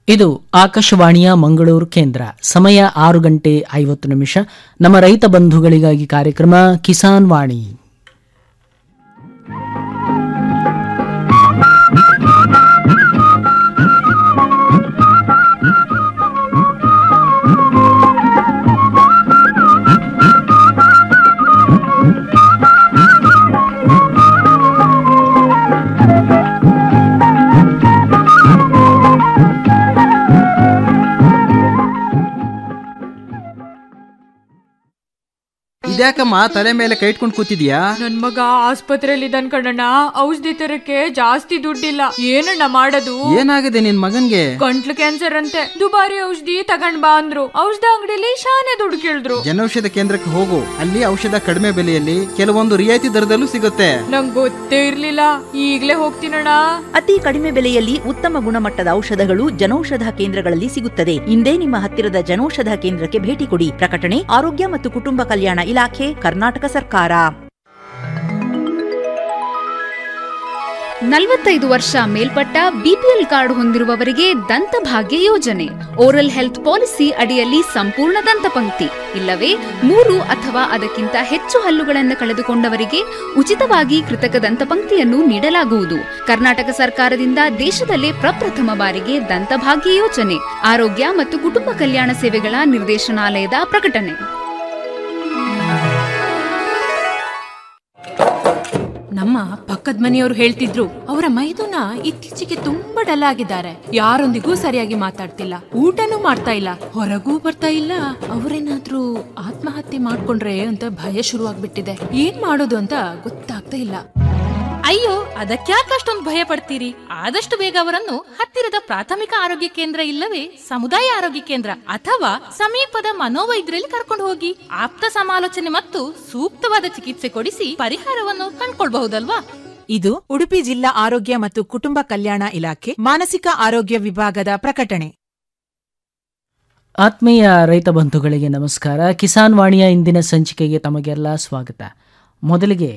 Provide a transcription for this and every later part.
ಇದು ಆಕಾಶವಾಣಿಯ ಮಂಗಳೂರು ಕೇಂದ್ರ ಸಮಯ ಆರು ಗಂಟೆ ಐವತ್ತು ನಿಮಿಷ ನಮ್ಮ ರೈತ ಬಂಧುಗಳಿಗಾಗಿ ಕಾರ್ಯಕ್ರಮ ಕಿಸಾನ್ ವಾಣಿ ಇದ್ಯಾಕಮ್ಮ ತಲೆ ಮೇಲೆ ಕೈ ಇಟ್ಕೊಂಡು ಕೂತಿದ್ಯಾ ನನ್ ಮಗ ಆಸ್ಪತ್ರೆಯಲ್ಲಿ ಇದ್ದಾನ್ ಕಣಣ್ಣ ಔಷಧಿ ತರಕ್ಕೆ ಜಾಸ್ತಿ ದುಡ್ಡಿಲ್ಲ ಏನಣ್ಣ ಮಾಡೋದು ಏನಾಗಿದೆ ನಿನ್ ಮಗನ್ಗೆ ಗಂಟ್ಲು ಕ್ಯಾನ್ಸರ್ ಅಂತೆ ದುಬಾರಿ ಔಷಧಿ ತಗೊಂಡ್ ಬಾ ಅಂದ್ರು ಔಷಧ ಅಂಗಡಿಲಿ ಶಾನೆ ದುಡ್ಡು ಕೇಳಿದ್ರು ಜನೌಷಧ ಕೇಂದ್ರಕ್ಕೆ ಹೋಗು ಅಲ್ಲಿ ಔಷಧ ಕಡಿಮೆ ಬೆಲೆಯಲ್ಲಿ ಕೆಲವೊಂದು ರಿಯಾಯಿತಿ ದರದಲ್ಲೂ ಸಿಗುತ್ತೆ ನಂಗ್ ಗೊತ್ತೇ ಇರ್ಲಿಲ್ಲ ಈಗ್ಲೇ ಹೋಗ್ತೀನಣ್ಣ ಅತಿ ಕಡಿಮೆ ಬೆಲೆಯಲ್ಲಿ ಉತ್ತಮ ಗುಣಮಟ್ಟದ ಔಷಧಗಳು ಜನೌಷಧ ಕೇಂದ್ರಗಳಲ್ಲಿ ಸಿಗುತ್ತದೆ ಇಂದೇ ನಿಮ್ಮ ಹತ್ತಿರದ ಜನೌಷಧ ಕೇಂದ್ರಕ್ಕೆ ಭೇಟಿ ಕೊಡಿ ಪ್ರಕಟಣೆ ಆರೋಗ್ಯ ಮತ್ತು ಕುಟುಂಬ ಕಲ್ಯಾಣ ಇಲಾಖೆ ಕರ್ನಾಟಕ ಸರ್ಕಾರ ನಲವತ್ತೈದು ವರ್ಷ ಮೇಲ್ಪಟ್ಟ ಬಿಪಿಎಲ್ ಕಾರ್ಡ್ ಹೊಂದಿರುವವರಿಗೆ ದಂತಭಾಗ್ಯ ಯೋಜನೆ ಓರಲ್ ಹೆಲ್ತ್ ಪಾಲಿಸಿ ಅಡಿಯಲ್ಲಿ ಸಂಪೂರ್ಣ ದಂತಪಂಕ್ತಿ ಇಲ್ಲವೇ ಮೂರು ಅಥವಾ ಅದಕ್ಕಿಂತ ಹೆಚ್ಚು ಹಲ್ಲುಗಳನ್ನು ಕಳೆದುಕೊಂಡವರಿಗೆ ಉಚಿತವಾಗಿ ಕೃತಕ ದಂತಪಂಕ್ತಿಯನ್ನು ನೀಡಲಾಗುವುದು ಕರ್ನಾಟಕ ಸರ್ಕಾರದಿಂದ ದೇಶದಲ್ಲೇ ಪ್ರಪ್ರಥಮ ಬಾರಿಗೆ ದಂತಭಾಗ್ಯ ಯೋಜನೆ ಆರೋಗ್ಯ ಮತ್ತು ಕುಟುಂಬ ಕಲ್ಯಾಣ ಸೇವೆಗಳ ನಿರ್ದೇಶನಾಲಯದ ಪ್ರಕಟಣೆ ನಮ್ಮ ಪಕ್ಕದ ಮನೆಯವರು ಹೇಳ್ತಿದ್ರು ಅವರ ಮೈದುನ ಇತ್ತೀಚೆಗೆ ತುಂಬಾ ಡಲ್ ಆಗಿದ್ದಾರೆ ಯಾರೊಂದಿಗೂ ಸರಿಯಾಗಿ ಮಾತಾಡ್ತಿಲ್ಲ ಊಟನೂ ಮಾಡ್ತಾ ಇಲ್ಲ ಹೊರಗೂ ಬರ್ತಾ ಇಲ್ಲ ಅವರೇನಾದ್ರೂ ಆತ್ಮಹತ್ಯೆ ಮಾಡ್ಕೊಂಡ್ರೆ ಅಂತ ಭಯ ಶುರುವಾಗ್ಬಿಟ್ಟಿದೆ ಏನ್ ಮಾಡೋದು ಅಂತ ಗೊತ್ತಾಗ್ತಾ ಇಲ್ಲ ಅಯ್ಯೋ ಅದಕ್ಯಾಕೆ ಅಷ್ಟೊಂದು ಭಯ ಪಡ್ತೀರಿ ಆದಷ್ಟು ಬೇಗ ಅವರನ್ನು ಹತ್ತಿರದ ಪ್ರಾಥಮಿಕ ಆರೋಗ್ಯ ಕೇಂದ್ರ ಇಲ್ಲವೇ ಸಮುದಾಯ ಆರೋಗ್ಯ ಕೇಂದ್ರ ಅಥವಾ ಸಮೀಪದ ಮನೋವೈದ್ಯರಲ್ಲಿ ಕರ್ಕೊಂಡು ಹೋಗಿ ಆಪ್ತ ಸಮಾಲೋಚನೆ ಮತ್ತು ಸೂಕ್ತವಾದ ಚಿಕಿತ್ಸೆ ಕೊಡಿಸಿ ಪರಿಹಾರವನ್ನು ಕಂಡ್ಕೊಳ್ಬಹುದಲ್ವಾ ಇದು ಉಡುಪಿ ಜಿಲ್ಲಾ ಆರೋಗ್ಯ ಮತ್ತು ಕುಟುಂಬ ಕಲ್ಯಾಣ ಇಲಾಖೆ ಮಾನಸಿಕ ಆರೋಗ್ಯ ವಿಭಾಗದ ಪ್ರಕಟಣೆ ಆತ್ಮೀಯ ರೈತ ಬಂಧುಗಳಿಗೆ ನಮಸ್ಕಾರ ಕಿಸಾನ್ ವಾಣಿಯ ಇಂದಿನ ಸಂಚಿಕೆಗೆ ತಮಗೆಲ್ಲ ಸ್ವಾಗತ ಮೊದಲಿಗೆ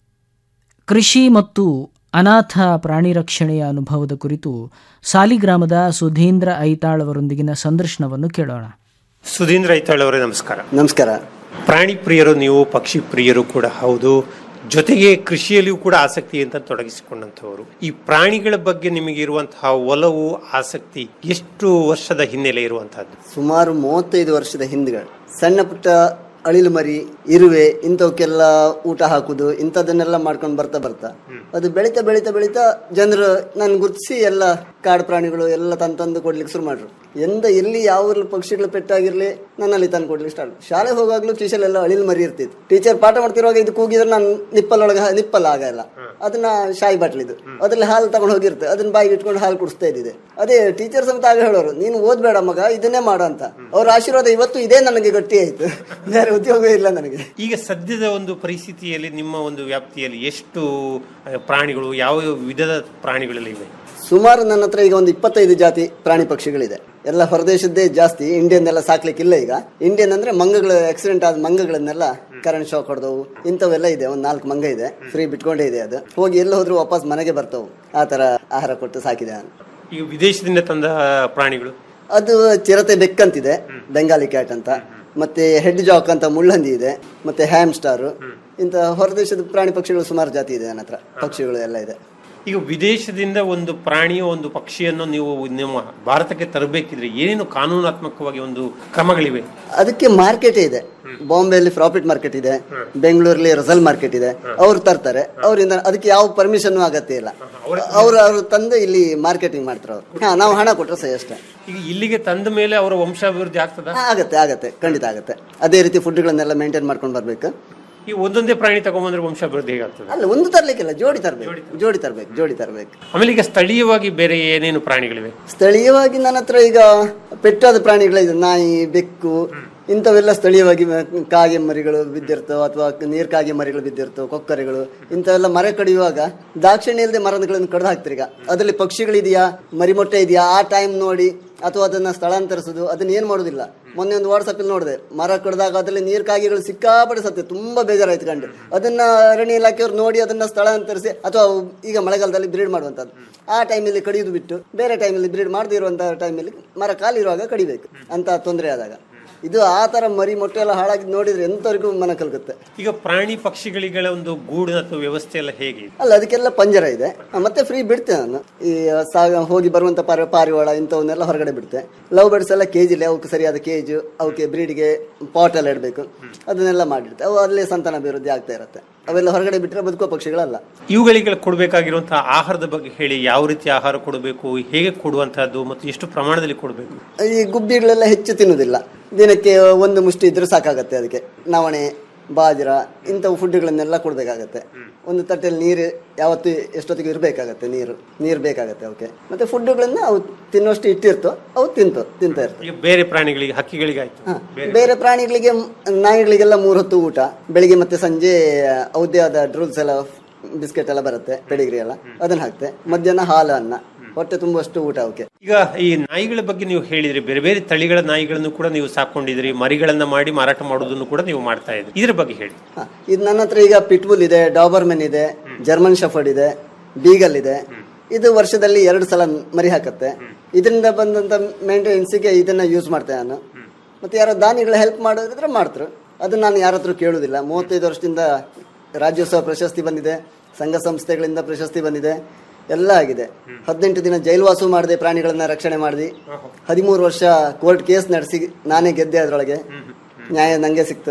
ಕೃಷಿ ಮತ್ತು ಅನಾಥ ಪ್ರಾಣಿ ರಕ್ಷಣೆಯ ಅನುಭವದ ಕುರಿತು ಸಾಲಿಗ್ರಾಮದ ಸುಧೀಂದ್ರ ಐತಾಳ್ ಅವರೊಂದಿಗಿನ ಸಂದರ್ಶನವನ್ನು ಕೇಳೋಣ ಸುಧೀಂದ್ರ ಐತಾಳ್ ಅವರೇ ನಮಸ್ಕಾರ ನಮಸ್ಕಾರ ಪ್ರಾಣಿ ಪ್ರಿಯರು ನೀವು ಪಕ್ಷಿ ಪ್ರಿಯರು ಕೂಡ ಹೌದು ಜೊತೆಗೆ ಕೃಷಿಯಲ್ಲಿಯೂ ಕೂಡ ಆಸಕ್ತಿ ಅಂತ ತೊಡಗಿಸಿಕೊಂಡಂಥವರು ಈ ಪ್ರಾಣಿಗಳ ಬಗ್ಗೆ ನಿಮಗೆ ಇರುವಂತಹ ಒಲವು ಆಸಕ್ತಿ ಎಷ್ಟು ವರ್ಷದ ಹಿನ್ನೆಲೆ ಇರುವಂತಹದ್ದು ಸುಮಾರು ಮೂವತ್ತೈದು ವರ್ಷದ ಹಿಂದ್ಗಳು ಸಣ್ಣ ಪುಟ್ಟ ಅಳಿಲು ಮರಿ ಇರುವೆ ಇಂಥವಕ್ಕೆಲ್ಲ ಊಟ ಹಾಕುದು ಇಂಥದನ್ನೆಲ್ಲ ಮಾಡ್ಕೊಂಡು ಬರ್ತಾ ಬರ್ತಾ ಅದು ಬೆಳೀತಾ ಬೆಳೀತಾ ಬೆಳೀತಾ ಜನರು ನಾನು ಗುರುತಿಸಿ ಎಲ್ಲ ಕಾಡು ಪ್ರಾಣಿಗಳು ಎಲ್ಲ ತಂದು ತಂದು ಕೊಡ್ಲಿಕ್ಕೆ ಶುರು ಮಾಡ್ರು ಎಂದ ಎಲ್ಲಿ ಯಾವ ಪಕ್ಷಿಗಳು ಪೆಟ್ಟಾಗಿರ್ಲಿ ನನ್ನಲ್ಲಿ ತಂದು ಕೊಡ್ಲಿಕ್ಕೆ ಸ್ಟಾರ್ಟ್ ಶಾಲೆ ಹೋಗಾಗ್ಲೂ ಕಿಶಲೆಲ್ಲ ಅಳಿಲು ಮರಿ ಇರ್ತಿತ್ತು ಟೀಚರ್ ಪಾಠ ಮಾಡ್ತಿರುವಾಗ ಇದು ಕೂಗಿದ್ರೆ ನಾನು ನಿಪ್ಪಲ್ಲೊಳಗೆ ನಿಪ್ಪಲ್ಲ ಆಗಲ್ಲ ಅದನ್ನ ಶಾಯಿ ಬಾಟ್ಲಿದು ಅದ್ರಲ್ಲಿ ಹಾಲು ತಗೊಂಡು ಹೋಗಿರುತ್ತೆ ಅದನ್ನ ಬಾಯಿಗೆ ಇಟ್ಕೊಂಡು ಹಾಲು ಕುಡಿಸ್ತಾ ಇದ್ದಿದೆ ಅದೇ ಟೀಚರ್ಸ್ ಅಂತ ಆಗ ಹೇಳೋರು ನೀನು ಓದ್ಬೇಡ ಮಗ ಇದನ್ನೇ ಮಾಡು ಅಂತ ಅವ್ರ ಆಶೀರ್ವಾದ ಇವತ್ತು ಇದೇ ನನಗೆ ಗಟ್ಟಿ ಆಯ್ತು ಬೇರೆ ಉದ್ಯೋಗ ಇಲ್ಲ ನನಗೆ ಈಗ ಸದ್ಯದ ಒಂದು ಪರಿಸ್ಥಿತಿಯಲ್ಲಿ ನಿಮ್ಮ ಒಂದು ವ್ಯಾಪ್ತಿಯಲ್ಲಿ ಎಷ್ಟು ಆ, ಪ್ರಾಣಿಗಳು ಯಾವ ಯಾವ ವಿಧದ ಪ್ರಾಣಿಗಳೆಲ್ಲ ಇವೆ ಸುಮಾರು ನನ್ನ ಹತ್ರ ಈಗ ಒಂದು ಇಪ್ಪತ್ತೈದು ಜಾತಿ ಪ್ರಾಣಿ ಪಕ್ಷಿಗಳಿದೆ ಎಲ್ಲ ಹೊರದೇಶದ್ದೇ ಜಾಸ್ತಿ ಇಂಡಿಯನ್ ಎಲ್ಲ ಸಾಕ್ಲಿಕ್ಕಿಲ್ಲ ಈಗ ಇಂಡಿಯನ್ ಅಂದ್ರೆ ಮಂಗಗಳು ಆಕ್ಸಿಡೆಂಟ್ ಆದ ಮಂಗಗಳನ್ನೆಲ್ಲ ಕರೆಂಟ್ ಶಾಕ್ ಹೊಡೆದವು ಇಂಥವೆಲ್ಲ ಇದೆ ಒಂದು ನಾಲ್ಕು ಮಂಗ ಇದೆ ಫ್ರೀ ಬಿಟ್ಕೊಂಡೇ ಇದೆ ಅದು ಹೋಗಿ ಎಲ್ಲ ಹೋದ್ರು ವಾಪಸ್ ಮನೆಗೆ ಬರ್ತವು ಆ ತರ ಆಹಾರ ಕೊಟ್ಟು ಸಾಕಿದೆ ನಾನು ಈಗ ವಿದೇಶದಿಂದ ತಂದ ಪ್ರಾಣಿಗಳು ಅದು ಚಿರತೆ ಬೆಕ್ಕಂತಿದೆ ಬೆಂಗಾಲಿ ಕ್ಯಾಟ್ ಅಂತ ಮತ್ತೆ ಹೆಡ್ ಜಾಕ್ ಅಂತ ಮುಳ್ಳಂದಿ ಇದೆ ಮತ್ತೆ ಹ್ಯಾಮ್ ಸ್ಟಾರ್ ಇಂಥ ಹೊರದೇಶದ ಪ್ರಾಣಿ ಪಕ್ಷಿಗಳು ಸುಮಾರು ಜಾತಿ ಇದೆ ನನ್ನ ಹತ್ರ ಪಕ್ಷಿಗಳು ಎಲ್ಲ ಇದೆ ಈಗ ವಿದೇಶದಿಂದ ಒಂದು ಪ್ರಾಣಿಯೋ ಒಂದು ಪಕ್ಷಿಯನ್ನು ನೀವು ನಿಮ್ಮ ಭಾರತಕ್ಕೆ ತರಬೇಕಿದ್ರೆ ಏನೇನು ಕಾನೂನಾತ್ಮಕವಾಗಿ ಒಂದು ಕ್ರಮಗಳಿವೆ ಅದಕ್ಕೆ ಮಾರ್ಕೆಟ್ ಇದೆ ಬಾಂಬೆಯಲ್ಲಿ ಪ್ರಾಫಿಟ್ ಮಾರ್ಕೆಟ್ ಇದೆ ಬೆಂಗಳೂರಲ್ಲಿ ರಿಸಲ್ ಮಾರ್ಕೆಟ್ ಇದೆ ಅವ್ರು ತರ್ತಾರೆ ಅವರಿಂದ ಅದಕ್ಕೆ ಯಾವ ಪರ್ಮಿಷನ್ ಅಗತ್ಯ ಇಲ್ಲ ಅವ್ರು ಅವ್ರು ತಂದು ಇಲ್ಲಿ ಮಾರ್ಕೆಟಿಂಗ್ ಮಾಡ್ತಾರೆ ಅವ್ರು ಹಾ ನಾವು ಹಣ ಕೊಟ್ಟರೆ ಸಹ ಅಷ್ಟೇ ಈಗ ಇಲ್ಲಿಗೆ ತಂದ ಮೇಲೆ ಅವರ ವಂಶಾಭಿವೃದ್ಧಿ ಆಗ್ತದ ಹಾ, ಆಗತ್ತೆ ಆಗತ್ತೆ ಖಂಡಿತ ಆಗತ್ತೆ ಅದೇ ರೀತಿ ಫುಡ್ಗಳನ್ನೆಲ್ಲ ಮೇಂಟೈನ್ ಮಾಡ್ಕೊಂಡು ಬರ್ಬೇಕು ಈ ಒಂದೊಂದೇ ಪ್ರಾಣಿ ತಗೊಂಬಂದ್ರೆ ವಂಶಾಭಿವೃದ್ಧಿ ಹೇಗಾಗ್ತದೆ ಅಲ್ಲ ಒಂದು ತರ್ಲಿಕ್ಕಿಲ್ಲ ಜೋಡಿ ತರ್ಬೇಕು ಜೋಡಿ ತರ್ಬೇಕು ಜೋಡಿ ತರ್ಬೇಕು ಆಮೇಲೆ ಈಗ ಸ್ಥಳೀಯವಾಗಿ ಬೇರೆ ಏನೇನು ಪ್ರಾಣಿಗಳಿವೆ ಸ್ಥಳೀಯವಾಗಿ ನನ್ನ ಹತ್ರ ಈಗ ಪೆಟ್ಟಾದ ಪ್ರಾಣಿಗಳಿದೆ ನಾಯಿ ಬೆಕ್ಕು ಇಂಥವೆಲ್ಲ ಸ್ಥಳೀಯವಾಗಿ ಮ- ಕಾಗೆ ಮರಿಗಳು ಬಿದ್ದಿರ್ತವೆ ಅಥವಾ ನೀರ್ ಕಾಗೆ ಮರಿಗಳು ಬಿದ್ದಿರ್ತವೆ ಕೊಕ್ಕರೆಗಳು ಇಂಥವೆಲ್ಲ ಮರ ಕಡಿಯುವಾಗ ದಾಕ್ಷಿಣ್ಯ ಇಲ್ಲದೆ ಮರಗಳನ್ನು ಕಡ್ದು ಹಾಕ್ತಾರೆ ಈಗ ಅದರಲ್ಲಿ ಪಕ್ಷಿಗಳಿದೆಯಾ ಮರಿಮೊಟ್ಟೆ ಇದೆಯಾ ಆ ಟೈಮ್ ನೋಡಿ ಅಥವಾ ಅದನ್ನ ಸ್ಥಳಾಂತರಿಸುದು ಅದನ್ನ ಏನ್ ಮಾಡುದಿಲ್ಲ ಮೊನ್ನೆ ಒಂದು ವಾಟ್ಸಪ್ ಅಲ್ಲಿ ನೋಡಿದೆ ಮರ ಕಡ್ದಾಗ ಅದ್ರಲ್ಲಿ ನೀರ್ ಕಾಗೆಗಳು ಸಿಕ್ಕಾಪಟ್ಟೆ ಸತ್ತೆ ತುಂಬಾ ಬೇಜಾರಾಯ್ತು ಕಂಡು ಅದನ್ನ ಅರಣ್ಯ ಇಲಾಖೆಯವರು ನೋಡಿ ಅದನ್ನ ಸ್ಥಳಾಂತರಿಸಿ ಅಥವಾ ಅವು ಈಗ ಮಳೆಗಾಲದಲ್ಲಿ ಬ್ರೀಡ್ ಮಾಡುವಂತದ್ದು ಆ ಟೈಮಲ್ಲಿ ಕಡಿಯುದು ಬಿಟ್ಟು ಬೇರೆ ಟೈಮಲ್ಲಿ ಬ್ರೀಡ್ ಮಾಡದೇ ಇರುವಂತಹ ಟೈಮಲ್ಲಿ ಮರ ಖಾಲಿರುವಾಗ ಕಡಿಬೇಕು ಅಂತ ತೊಂದರೆ ಆದಾಗ ಇದು ಆ ತರ ಮರಿ ಮೊಟ್ಟೆ ಎಲ್ಲ ಹಾಳಾಗಿದ್ದು ನೋಡಿದ್ರೆ ಎಂತವರೆಗೂ ಮನ ಕಲ್ಗುತ್ತೆ ಈಗ ಪ್ರಾಣಿ ಪಕ್ಷಿಗಳಿಗಳ ಒಂದು ಗೂಡು ಅಥವಾ ವ್ಯವಸ್ಥೆ ಎಲ್ಲ ಹೇಗೆ ಇದೆ? ಅಲ್ಲ ಅದಕ್ಕೆಲ್ಲ ಪಂಜರ ಇದೆ ಆ, ಮತ್ತೆ ಫ್ರೀ ಬಿಡ್ತೆ ನಾನು ಈ ಸಾಗ ಹೋಗಿ ಬರುವಂತ ಪಾರಿ ಪಾರಿವಾಳ ಇಂಥವನ್ನೆಲ್ಲ ಹೊರಗಡೆ ಬಿಡ್ತೆ ಲವ್ ಬರ್ಡ್ಸ್ ಎಲ್ಲ ಕೇಜಿಲಿ ಅವಕ್ಕೆ ಸರಿಯಾದ ಕೇಜು ಅವಕ್ಕೆ ಬ್ರೀಡ್ಗೆ ಪಾಟ್ ಎಲ್ಲ ಇಡಬೇಕು ಅದನ್ನೆಲ್ಲ ಮಾಡಿಡ್ತೆ ಅವು ಅಲ್ಲೇ ಸಂತಾನ ಅಭಿವೃದ್ಧಿ ಆಗ್ತಾ ಇರುತ್ತೆ ಅವೆಲ್ಲ ಹೊರಗಡೆ ಬಿಟ್ಟರೆ ಬದುಕುವ ಪಕ್ಷಿಗಳಲ್ಲ ಇವುಗಳಿಗೆ ಕೊಡಬೇಕಾಗಿರುವಂತಹ ಆಹಾರದ ಬಗ್ಗೆ ಹೇಳಿ ಯಾವ ರೀತಿ ಆಹಾರ ಕೊಡಬೇಕು ಹೇಗೆ ಕೊಡುವಂತಹದ್ದು ಮತ್ತು ಎಷ್ಟು ಪ್ರಮಾಣದಲ್ಲಿ ಕೊಡಬೇಕು ಈ ಗುಬ್ಬಿಗಳೆಲ್ಲ ಹೆಚ್ಚು ತಿನ್ನುವುದಿಲ್ಲ ದಿನಕ್ಕೆ ಒಂದು ಮುಷ್ಟಿ ಇದ್ರೆ ಸಾಕಾಗತ್ತೆ ಅದಕ್ಕೆ ನವಣೆ ಬಾಜ್ರ ಇಂಥವು ಫುಡ್ಗಳನ್ನೆಲ್ಲ ಕೊಡಬೇಕಾಗತ್ತೆ ಒಂದು ತಟ್ಟೆಯಲ್ಲಿ ನೀರು ಯಾವತ್ತು ಎಷ್ಟೊತ್ತಿಗೆ ಇರಬೇಕಾಗತ್ತೆ ನೀರು ನೀರು ಬೇಕಾಗತ್ತೆ ಅವಕ್ಕೆ ಮತ್ತೆ ಫುಡ್ಗಳನ್ನ ಅವು ತಿನ್ನುವಷ್ಟು ಇಟ್ಟಿರ್ತೋ ಅವು ತಿಂತು ತಿಂತಾ ಇರ್ತವೆ ಈಗ ಬೇರೆ ಪ್ರಾಣಿಗಳಿಗೆ ಹಕ್ಕಿಗಳಿಗೆ ಆಯ್ತು ಹಾ. ಬೇರೆ ಪ್ರಾಣಿಗಳಿಗೆ ಮ್- ನಾಯಿಗಳಿಗೆಲ್ಲ ಮೂರು ಹೊತ್ತು ಊಟ ಬೆಳಿಗ್ಗೆ ಮತ್ತೆ ಸಂಜೆ ಅವದ್ದೇ ಆದ ಡ್ರೂಲ್ಸ್ ಎಲ್ಲ ಬಿಸ್ಕೆಟ್ ಎಲ್ಲ ಬರುತ್ತೆ ಪೆಡಿಗ್ರಿ ಎಲ್ಲ ಅದನ್ನ ಹಾಕ್ತೆ ಮಧ್ಯಾಹ್ನ ಹಾಲು ಅನ್ನ ಹೊಟ್ಟೆ ತುಂಬುವಷ್ಟು ಊಟ ಅವಕ್ಕೆ ಈಗ ಈ ನಾಯಿಗಳ ಬಗ್ಗೆ ನೀವು ಹೇಳಿದ್ರಿ ಬೇರೆ ಬೇರೆ ತಳಿಗಳ ನಾಯಿಗಳನ್ನು ಕೂಡ ನೀವು ಸಾಕೊಂಡಿದ್ರಿ ಮರಿಗಳನ್ನ ಮಾಡಿ ಮಾರಾಟ ಮಾಡೋದನ್ನು ಕೂಡ ನೀವು ಮಾಡ್ತಾ ಇದ್ರಿ ಇದ್ರ ಬಗ್ಗೆ ಹೇಳಿ ಹಾ, ಇದು ನನ್ನ ಹತ್ರ ಈಗ ಪಿಟ್ಬುಲ್ ಇದೆ ಡಾಬರ್ಮೆನ್ ಇದೆ ಜರ್ಮನ್ ಶಫರ್ಡ್ ಇದೆ ಬೀಗಲ್ ಇದೆ ಇದು ವರ್ಷದಲ್ಲಿ ಎರಡು ಸಲ ಮರಿ ಹಾಕತ್ತೆ ಇದರಿಂದ ಬಂದಂತ ಮೇಂಟೆನೆನ್ಸ್ಗೆ ಇದನ್ನ ಯೂಸ್ ಮಾಡ್ತೇನೆ ನಾನು ಮತ್ತೆ ಯಾರೋ ದಾನಿಗಳು ಹೆಲ್ಪ್ ಮಾಡೋದಿದ್ರೆ ಮಾಡ್ತಾರೆ ಅದನ್ನ ನಾನು ಯಾರ ಹತ್ರ ಕೇಳುದಿಲ್ಲ ಮೂವತ್ತೈದು ವರ್ಷದಿಂದ ರಾಜ್ಯೋತ್ಸವ ಪ್ರಶಸ್ತಿ ಬಂದಿದೆ ಸಂಘ ಸಂಸ್ಥೆಗಳಿಂದ ಪ್ರಶಸ್ತಿ ಬಂದಿದೆ ಎಲ್ಲ ಆಗಿದೆ ಹದಿನೆಂಟು ದಿನ ಜೈಲುವಾಸ ಮಾಡಿದೆ ಪ್ರಾಣಿಗಳನ್ನ ರಕ್ಷಣೆ ಮಾಡಿದೆ ಹದಿಮೂರು ವರ್ಷ ಕೋರ್ಟ್ ಕೇಸ್ ನಡೆಸಿ ನಾನೇ ಗೆದ್ದೆ ಅದರೊಳಗೆ ನ್ಯಾಯ ನಂಗೆ ಸಿಕ್ತು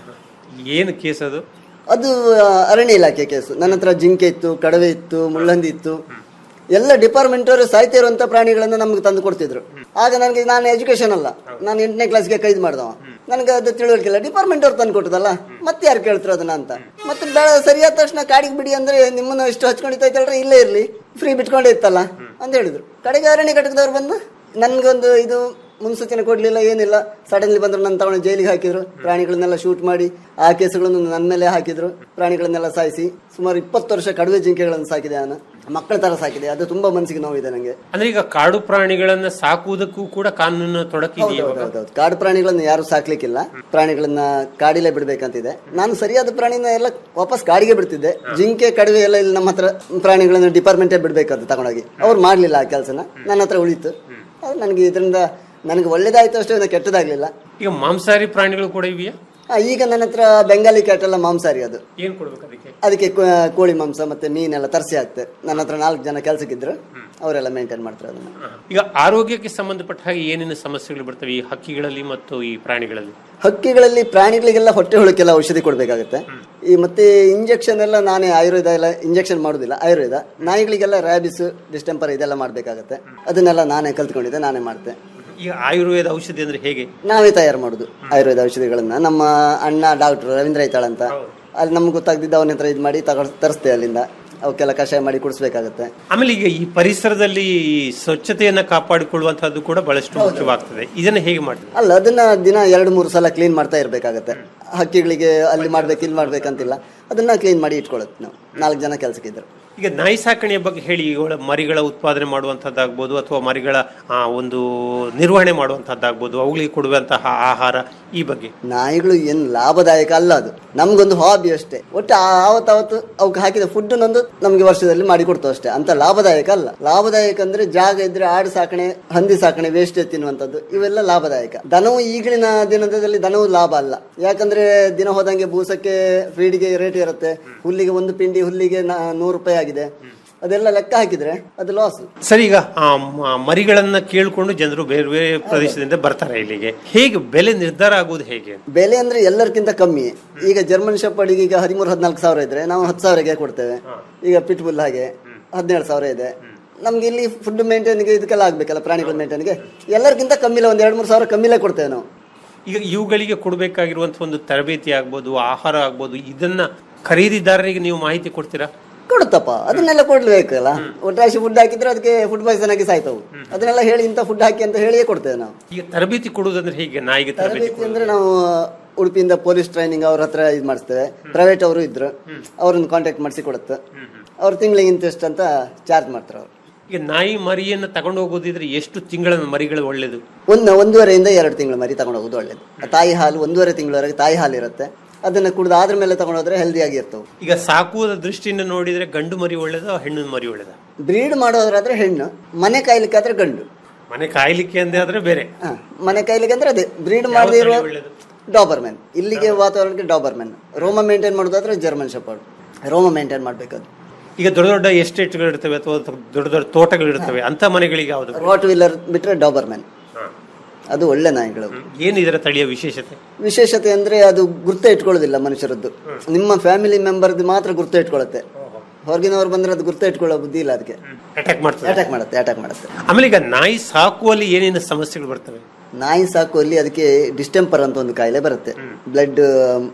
ಏನು ಕೇಸ್ ಅದು ಅದು ಆ, ಅರಣ್ಯ ಇಲಾಖೆ ಕೇಸು ನನ್ನ ಹತ್ರ ಜಿಂಕೆ ಇತ್ತು ಕಡವೆ ಇತ್ತು ಮುಳ್ಳಂದಿ ಇತ್ತು ಎಲ್ಲ ಡಿಪಾರ್ಟ್ಮೆಂಟ್ ಅವರು ಸಾಯ್ತಾ ಇರುವಂತ ಪ್ರಾಣಿಗಳನ್ನ ನಮ್ಗೆ ತಂದು ಕೊಡ್ತಿದ್ರು ಆಗ ನನಗೆ ನಾನು ಎಜುಕೇಶನ್ ಅಲ್ಲ ನಾನು ಎಂಟನೇ ಕ್ಲಾಸ್ಗೆ ಕೈದ್ ಮಾಡ್ದವ ನನಗೆ ಅದು ತಿಳುವಳಿಕೆ ಇಲ್ಲ ಡಿಪಾರ್ಟ್ಮೆಂಟ್ ಅವ್ರು ತಂದು ಕೊಟ್ಟದಲ್ಲ ಮತ್ತೆ ಯಾರು ಕೇಳ್ತಾರೆ ಅದನ್ನ ಅಂತ ಮತ್ತೆ ಬೆಳ ಸರಿಯಾದ ತಕ್ಷಣ ಕಾಡಿಗೆ ಬಿಡಿ ಅಂದ್ರೆ ನಿಮ್ಮನ್ನ ಇಷ್ಟು ಹಚ್ಕೊಂಡಿತ್ತೈತಲ್ರಿ ಇಲ್ಲೇ ಇರ್ಲಿ ಫ್ರೀ ಬಿಟ್ಕೊಂಡೇ ಇತ್ತಲ್ಲ ಅಂತ ಹೇಳಿದ್ರು ಕಡೆಗೆ ಅರಣ್ಯ ಘಟಕದವ್ರು ಬಂದು ನನ್ಗೊಂದು ಇದು ಮುನ್ಸೂಚನೆ ಕೊಡ್ಲಿಲ್ಲ ಏನಿಲ್ಲ ಸಡನ್ಲಿ ಬಂದ್ರು ನನ್ನ ತಗೊಂಡು ಜೈಲಿಗೆ ಹಾಕಿದ್ರು ಪ್ರಾಣಿಗಳನ್ನೆಲ್ಲ ಶೂಟ್ ಮಾಡಿ ಆ ಕೇಸುಗಳನ್ನು ನನ್ನ ಮೇಲೆ ಹಾಕಿದ್ರು ಪ್ರಾಣಿಗಳನ್ನೆಲ್ಲ ಸಾಯಿಸಿ ಸುಮಾರು ಇಪ್ಪತ್ತು ವರ್ಷ ಕಡುವೆ ಜಿಂಕೆಗಳನ್ನು ಸಾಕಿದೆ ನಾನು ಮಕ್ಕಳ ತರ ಸಾಕಿದೆ ಅದು ತುಂಬಾ ಮನಸ್ಸಿಗೆ ನೋವಿದೆ ನನಗೆ ಅಂದ್ರೆ ಈಗ ಕಾಡು ಪ್ರಾಣಿಗಳನ್ನ ಸಾಕುವುದಕ್ಕೂ ಕೂಡ ಕಾನೂನು ತೊಡಕಿದೆಯಾ ಇವಾಗ? ಹೌದೌದು ಕಾಡು ಪ್ರಾಣಿಗಳನ್ನ ಯಾರು ಸಾಕ್ಲಿಕ್ಕಿಲ್ಲ ಪ್ರಾಣಿಗಳನ್ನ ಕಾಡಿಲೇ ಬಿಡ್ಬೇಕಂತಿದೆ ನಾನು ಸರಿಯಾದ ಪ್ರಾಣಿನ ಎಲ್ಲ ವಾಪಸ್ ಕಾಡಿಗೆ ಬಿಡ್ತಿದ್ದೆ ಜಿಂಕೆ ಕಡಿವೆ ಎಲ್ಲ ಇಲ್ಲಿ ನಮ್ಮ ಹತ್ರ ಪ್ರಾಣಿಗಳನ್ನ ಡಿಪಾರ್ಟ್ಮೆಂಟೇ ಬಿಡ್ಬೇಕಂತ ತಗೊಂಡೋಗಿ ಅವ್ರು ಮಾಡ್ಲಿಲ್ಲ ಆ ಕೆಲಸನ ನನ್ನ ಹತ್ರ ಉಳಿತು ಅದು ನನಗೆ ಇದರಿಂದ ನನಗೆ ಒಳ್ಳೇದಾಯ್ತು ಅಷ್ಟೇ ನನಗೆ ಕೆಟ್ಟದಾಗ್ಲಿಲ್ಲ ಈಗ ಮಾಂಸಾಹಾರಿ ಪ್ರಾಣಿಗಳು ಕೂಡ ಇವೆಯಾ ಆ, ಈಗ ನನ್ನ ಹತ್ರ ಬೆಂಗಾಲಿ ಕ್ಯಾಟ್ ಎಲ್ಲ ಮಾಂಸಾರಿ ಅದು ಏನ್ ಕೊಡ್ಬೇಕು ಅದಕ್ಕೆ ಅದಕ್ಕೆ ಕೋ- ಕೋಳಿ ಮಾಂಸ ಮತ್ತೆ ಮೀನೆಲ್ಲ ತರಿಸಿ ಹಾಕ್ತೆ ನನ್ನ ಹತ್ರ ನಾಲ್ಕು ಜನ ಕೆಲಸಕ್ಕಿದ್ರು ಅವರೆಲ್ಲ ಮೇಂಟೈನ್ ಮಾಡ್ತಾರೆ ಅದನ್ನ ಈಗ ಆರೋಗ್ಯಕ್ಕೆ ಸಂಬಂಧಪಟ್ಟ ಹಾಗೆ ಏನೇನು ಸಮಸ್ಯೆಗಳು ಬರ್ತವೆ ಈ ಹಕ್ಕಿಗಳಲ್ಲಿ ಮತ್ತು ಈ ಪ್ರಾಣಿಗಳಲ್ಲಿ ಹಕ್ಕಿಗಳಲ್ಲಿ ಪ್ರಾಣಿಗಳಿಗೆಲ್ಲ ಹೊಟ್ಟೆ ಹುಳಕ್ಕೆಲ್ಲ ಔಷಧಿ ಕೊಡಬೇಕಾಗುತ್ತೆ ಈ ಮತ್ತೆ ಇಂಜೆಕ್ಷನ್ ಎಲ್ಲ ನಾನೇ ಆಯುರ್ವೇದ ಎಲ್ಲ ಇಂಜೆಕ್ಷನ್ ಮಾಡೋದಿಲ್ಲ ಆಯುರ್ವೇದ ನಾಯಿಗಳಿಗೆಲ್ಲ ರ್ಯಾಬಿಸ್ ಡಿಸ್ಟೆಂಪರ್ ಇದೆಲ್ಲ ಮಾಡಬೇಕಾಗತ್ತೆ ಅದನ್ನೆಲ್ಲ ನಾನೇ ಕಲ್ತ್ಕೊಂಡಿದ್ದೆ ನಾನೇ ಮಾಡ್ತೆ ಈಗ ಆಯುರ್ವೇದ ಔಷಧಿ ಅಂದ್ರೆ ಹೇಗೆ ನಾವೇ ತಯಾರು ಮಾಡೋದು ಆಯುರ್ವೇದ ಔಷಧಿಗಳನ್ನ ನಮ್ಮ ಅಣ್ಣ ಡಾಕ್ಟರ್ ರವೀಂದ್ರ ಐತಾಳ್ ಅಂತ ಅಲ್ಲಿ ನಮ್ಗೆ ಗೊತ್ತಾಗ್ದಿದ್ದ ಅವನ ಹತ್ರ ಇದು ಮಾಡಿ ತಗೊಂಡು ತರಿಸ್ತೆ ಅಲ್ಲಿಂದ ಅವಕ್ಕೆಲ್ಲ ಕಷಾಯ ಮಾಡಿ ಕುಡಿಸ್ಬೇಕಾಗತ್ತೆ ಆಮೇಲೆ ಈಗ ಈ ಪರಿಸರದಲ್ಲಿ ಈ ಸ್ವಚ್ಛತೆಯನ್ನ ಕಾಪಾಡಿಕೊಳ್ಳುವಂತಹದ್ದು ಕೂಡ ಬಹಳಷ್ಟು ಮುಖ್ಯವಾಗ್ತದೆ ಇದನ್ನ ಹೇಗೆ ಮಾಡ್ತೀವಿ ಅಲ್ಲ ಅದನ್ನ ದಿನ ಎರಡು ಮೂರು ಸಲ ಕ್ಲೀನ್ ಮಾಡ್ತಾ ಇರ್ಬೇಕಾಗತ್ತೆ ಹಕ್ಕಿಗಳಿಗೆ ಅಲ್ಲಿ ಮಾಡ್ಬೇಕು ಇಲ್ಲಿ ಮಾಡ್ಬೇಕಂತಿಲ್ಲ ಅದನ್ನ ಕ್ಲೀನ್ ಮಾಡಿ ಇಟ್ಕೊಳ್ಳುತ್ತೆ ನಾವು ನಾಲ್ಕು ಜನ ಕೆಲಸಕ್ಕಿದ್ರು ಈಗ ನಾಯಿ ಸಾಕಣೆಯ ಬಗ್ಗೆ ಹೇಳಿ ಇವುಗಳ ಮರಿಗಳ ಉತ್ಪಾದನೆ ಮಾಡುವಂತಹದ್ದಾಗ್ಬೋದು ಅಥವಾ ಮರಿಗಳ ಆ, ಒಂದು ನಿರ್ವಹಣೆ ಮಾಡುವಂತಹದ್ದಾಗ್ಬೋದು ಅವುಗಳಿಗೆ ಕೊಡುವಂತಹ ಆಹಾರ ಈ ಬಗ್ಗೆ ನಾಯಿಗಳು ಏನು ಲಾಭದಾಯಕ ಅಲ್ಲ ಅದು ನಮ್ಗೊಂದು ಹಾಬಿ ಅಷ್ಟೇ ಒಟ್ಟು ಆವತ್ತಾವತ್ತು ಅವಕ್ಕೆ ಹಾಕಿದ ಫುಡ್ ನಂದು ನಮ್ಗೆ ವರ್ಷದಲ್ಲಿ ಮಾಡಿ ಕೊಡ್ತಾವೆ ಅಷ್ಟೇ ಅಂತ ಲಾಭದಾಯಕ ಅಲ್ಲ ಲಾಭದಾಯಕ ಅಂದ್ರೆ ಜಾಗ ಇದ್ರೆ ಆಡು ಸಾಕಣೆ ಹಂದಿ ಸಾಕಣೆ ವೇಸ್ಟ್ ತಿನ್ನುವಂಥದ್ದು ಇವೆಲ್ಲ ಲಾಭದಾಯಕ ದನವು ಈಗಿನ ದಿನದಲ್ಲಿ ದನವು ಲಾಭ ಅಲ್ಲ ಯಾಕಂದ್ರೆ ದಿನ ಹೋದಂಗೆ ಬೂಸಕ್ಕೆ ಫೀಡಿಗೆ ರೇಟ್ ಇರುತ್ತೆ ಹುಲ್ಲಿಗೆ ಒಂದು ಪಿಂಡಿ ಹುಲ್ಲಿಗೆ ನಾ- ನೂರು ರೂಪಾಯಿ ಆಗಿದೆ ಅದೆಲ್ಲ ಲೆಕ್ಕ ಹಾಕಿದ್ರೆ ಅದು ಲಾಸ್ ಸರಿ ಈಗ ಆ, ಮ- ಮರಿಗಳನ್ನ ಕೇಳಿಕೊಂಡು ಜನರು ಬೇರೆ ಬೇರೆ ಪ್ರದೇಶದಿಂದ ಬರ್ತಾರೆ ಇಲ್ಲಿಗೆ ಹೇಗೆ ಬೆಲೆ ನಿರ್ಧಾರ ಆಗುವುದು ಹೇಗೆ ಬೆಲೆ ಅಂದ್ರೆ ಎಲ್ಲರಿಗಿಂತ ಕಮ್ಮಿ ಈಗ ಜರ್ಮನ್ ಶೆಪರ್ಡಿಗೆ ಈಗ ಹದಿಮೂರು ಹದಿನಾಲ್ಕು ಸಾವಿರ ಇದ್ರೆ ನಾವು ಹತ್ತು ಸಾವಿರಗೆ ಕೊಡ್ತೇವೆ ಈಗ ಪಿಟ್ಬುಲ್ ಹಾಗೆ ಹದಿನೇಳು ಸಾವಿರ ಇದೆ ನಮ್ಗೆ ಇಲ್ಲಿ ಫುಡ್ ಮೇಂಟೈನ್ಗೆ ಇದಕ್ಕೆಲ್ಲ ಆಗ್ಬೇಕಲ್ಲ ಪ್ರಾಣಿಗಳ ಮೇಂಟೈನ್ಗೆ ಎಲ್ಲರಿಗಿಂತ ಕಮ್ಮಿಲ್ಲ ಒಂದ್ ಎರಡು ಮೂರು ಸಾವಿರ ಕಮ್ಮಿಲೇ ಕೊಡ್ತೇವೆ ನಾವು ಈಗ ಇವುಗಳಿಗೆ ಕೊಡಬೇಕಾಗಿರುವಂತಹ ಒಂದು ತರಬೇತಿ ಆಗ್ಬೋದು ಆಹಾರ ಆಗ್ಬೋದು ಇದನ್ನ ಖರೀದಿದಾರರಿಗೆ ನೀವು ಮಾಹಿತಿ ಕೊಡ್ತೀರಾ ಕೊಡುತ್ತಪ್ಪ ಅದನ್ನೆಲ್ಲ ಕೊಡ್ಬೇಕಲ್ಲ ಒಟ್ಟಾಶಿ ಫುಡ್ ಹಾಕಿದ್ರೆ ಅದಕ್ಕೆ ಫುಡ್ ಪಾಯ್ಸನ್ ಆಗಿ ಸಾಯ್ತವು ಅದನ್ನೆಲ್ಲ ಹೇಳಿ ಇಂಥ ಫುಡ್ ಹಾಕಿ ಅಂತ ಹೇಳಿಯೇ ಕೊಡ್ತೇವೆ ನಾವು ಈಗ ತರಬೇತಿ ಕೊಡುವುದಂದ್ರೆ ಹೇಗೆ ನಾಯಿಗೆ ತರಬೇತಿ ತರಬೇತಿ ಅಂದ್ರೆ ನಾವು ಉಡುಪಿಯಿಂದ ಪೊಲೀಸ್ ಟ್ರೈನಿಂಗ್ ಅವ್ರ ಹತ್ರ ಇದು ಮಾಡಿಸ್ತೇವೆ ಪ್ರೈವೇಟ್ ಅವರು ಇದ್ರು ಅವ್ರನ್ನ ಕಾಂಟ್ಯಾಕ್ಟ್ ಮಾಡಿಸಿ ಕೊಡುತ್ತೆ ಅವ್ರು ತಿಂಗಳಿಗೆ ಇಂತಿಷ್ಟು ಅಂತ ಚಾರ್ಜ್ ಮಾಡ್ತಾರೆ ಅವ್ರು ಈಗ ನಾಯಿ ಮರಿಯನ್ನು ತಗೊಂಡು ಹೋಗೋದಿದ್ರೆ ಎಷ್ಟು ತಿಂಗಳ ಮರಿಗಳು ಒಳ್ಳೇದು ಒಂದು ಒಂದೂವರೆಯಿಂದ ಎರಡು ತಿಂಗಳು ಮರಿ ತಗೊಂಡು ಹೋಗೋದು ಒಳ್ಳೇದು ತಾಯಿ ಹಾಲು ಒಂದೂವರೆ ತಿಂಗಳವರೆಗೆ ತಾಯಿ ಹಾಲು ಇರುತ್ತೆ ಅದನ್ನ ಕುಡಿದು ಆದ್ರ ಮೇಲೆ ತಗೊಂಡೋದ್ರೆ ಹೆಲ್ದಿ ಆಗಿರ್ತವೆ ಈಗ ಸಾಕುವುದ ದೃಷ್ಟಿಯಿಂದ ನೋಡಿದ್ರೆ ಗಂಡು ಮರಿ ಒಳ್ಳೇದ ಹೆಣ್ಣು ಮರಿ ಒಳ್ಳೇದ ಬ್ರೀಡ್ ಮಾಡೋದ್ರಾದ್ರೆ ಹೆಣ್ಣು ಮನೆ ಕಾಯ್ಲಿಕ್ಕೆ ಆದ್ರೆ ಗಂಡು ಮನೆ ಕಾಯ್ಲಿಕ್ಕೆ ಅಂದೆ ಆದ್ರೆ ಬೇರೆ ಹ, ಮನೆ ಕಾಯ್ಲಿಕ್ಕೆ ಅಂದ್ರೆ ಅದೇ ಬ್ರೀಡ್ ಮಾಡದೇ ಇರುವ ಡಾಬರ್ಮೆನ್ ಇಲ್ಲಿಗೆ ವಾತಾವರಣಕ್ಕೆ ಡಾಬರ್ಮೆನ್ ರೋಮ ಮೇಂಟೈನ್ ಮಾಡೋದಾದ್ರೆ ಜರ್ಮನ್ ಶೆಪರ್ಡ್ ರೋಮ ಮೇಂಟೈನ್ ಮಾಡ್ಬೇಕದು ಈಗ ದೊಡ್ಡ ದೊಡ್ಡ ಎಸ್ಟೇಟ್ಗಳು ಇರ್ತವೆ ಅಥವಾ ದೊಡ್ಡ ದೊಡ್ಡ ತೋಟಗಳು ಇರ್ತವೆ ಅಂತ ಮನೆಗಳಿಗೆ ಯಾವುದು ರಾಟ್ ವೀಲರ್ ಬಿಟ್ರೆ ಡಾಬರ್ಮೆನ್ ಅದು ಒಳ್ಳೆ ನಾಯಿಗಳು ಏನು ಇದರ ತಳಿಯ ವಿಶೇಷತೆ ವಿಶೇಷತೆ ಅಂದ್ರೆ ಅದು ಗುರ್ತ ಇಟ್ಕೊಳ್ಳೋದಿಲ್ಲ ಮನುಷ್ಯರದ್ದು ನಿಮ್ಮ ಫ್ಯಾಮಿಲಿ ಮೆಂಬರ್ದು ಮಾತ್ರ ಗುರ್ತ ಇಟ್ಕೊಳ್ಳುತ್ತೆ ಹೊರಗಿನವ್ರು ಬಂದ್ರೆ ಅದು ಗುರ್ತ ಇಟ್ಕೊಳ್ಳೋ ಬುದ್ಧಿ ಇಲ್ಲ ಅದಕ್ಕೆ ಅಟ್ಯಾಕ್ ಮಾಡ್ತದೆ ಅಟ್ಯಾಕ್ ಮಾಡುತ್ತೆ ಅಟ್ಯಾಕ್ ಮಾಡುತ್ತೆ ಆಮೇಲೆ ಈಗ ನಾಯಿ ಸಾಕುವಲ್ಲಿ ಏನೇನು ಸಮಸ್ಯೆಗಳು ಬರ್ತವೆ ನಾಯಿ ಸಾಕುವಲ್ಲಿ ಅದಕ್ಕೆ ಡಿಸ್ಟೆಂಪರ್ ಅಂತ ಒಂದು ಕಾಯಿಲೆ ಬರುತ್ತೆ ಬ್ಲಡ್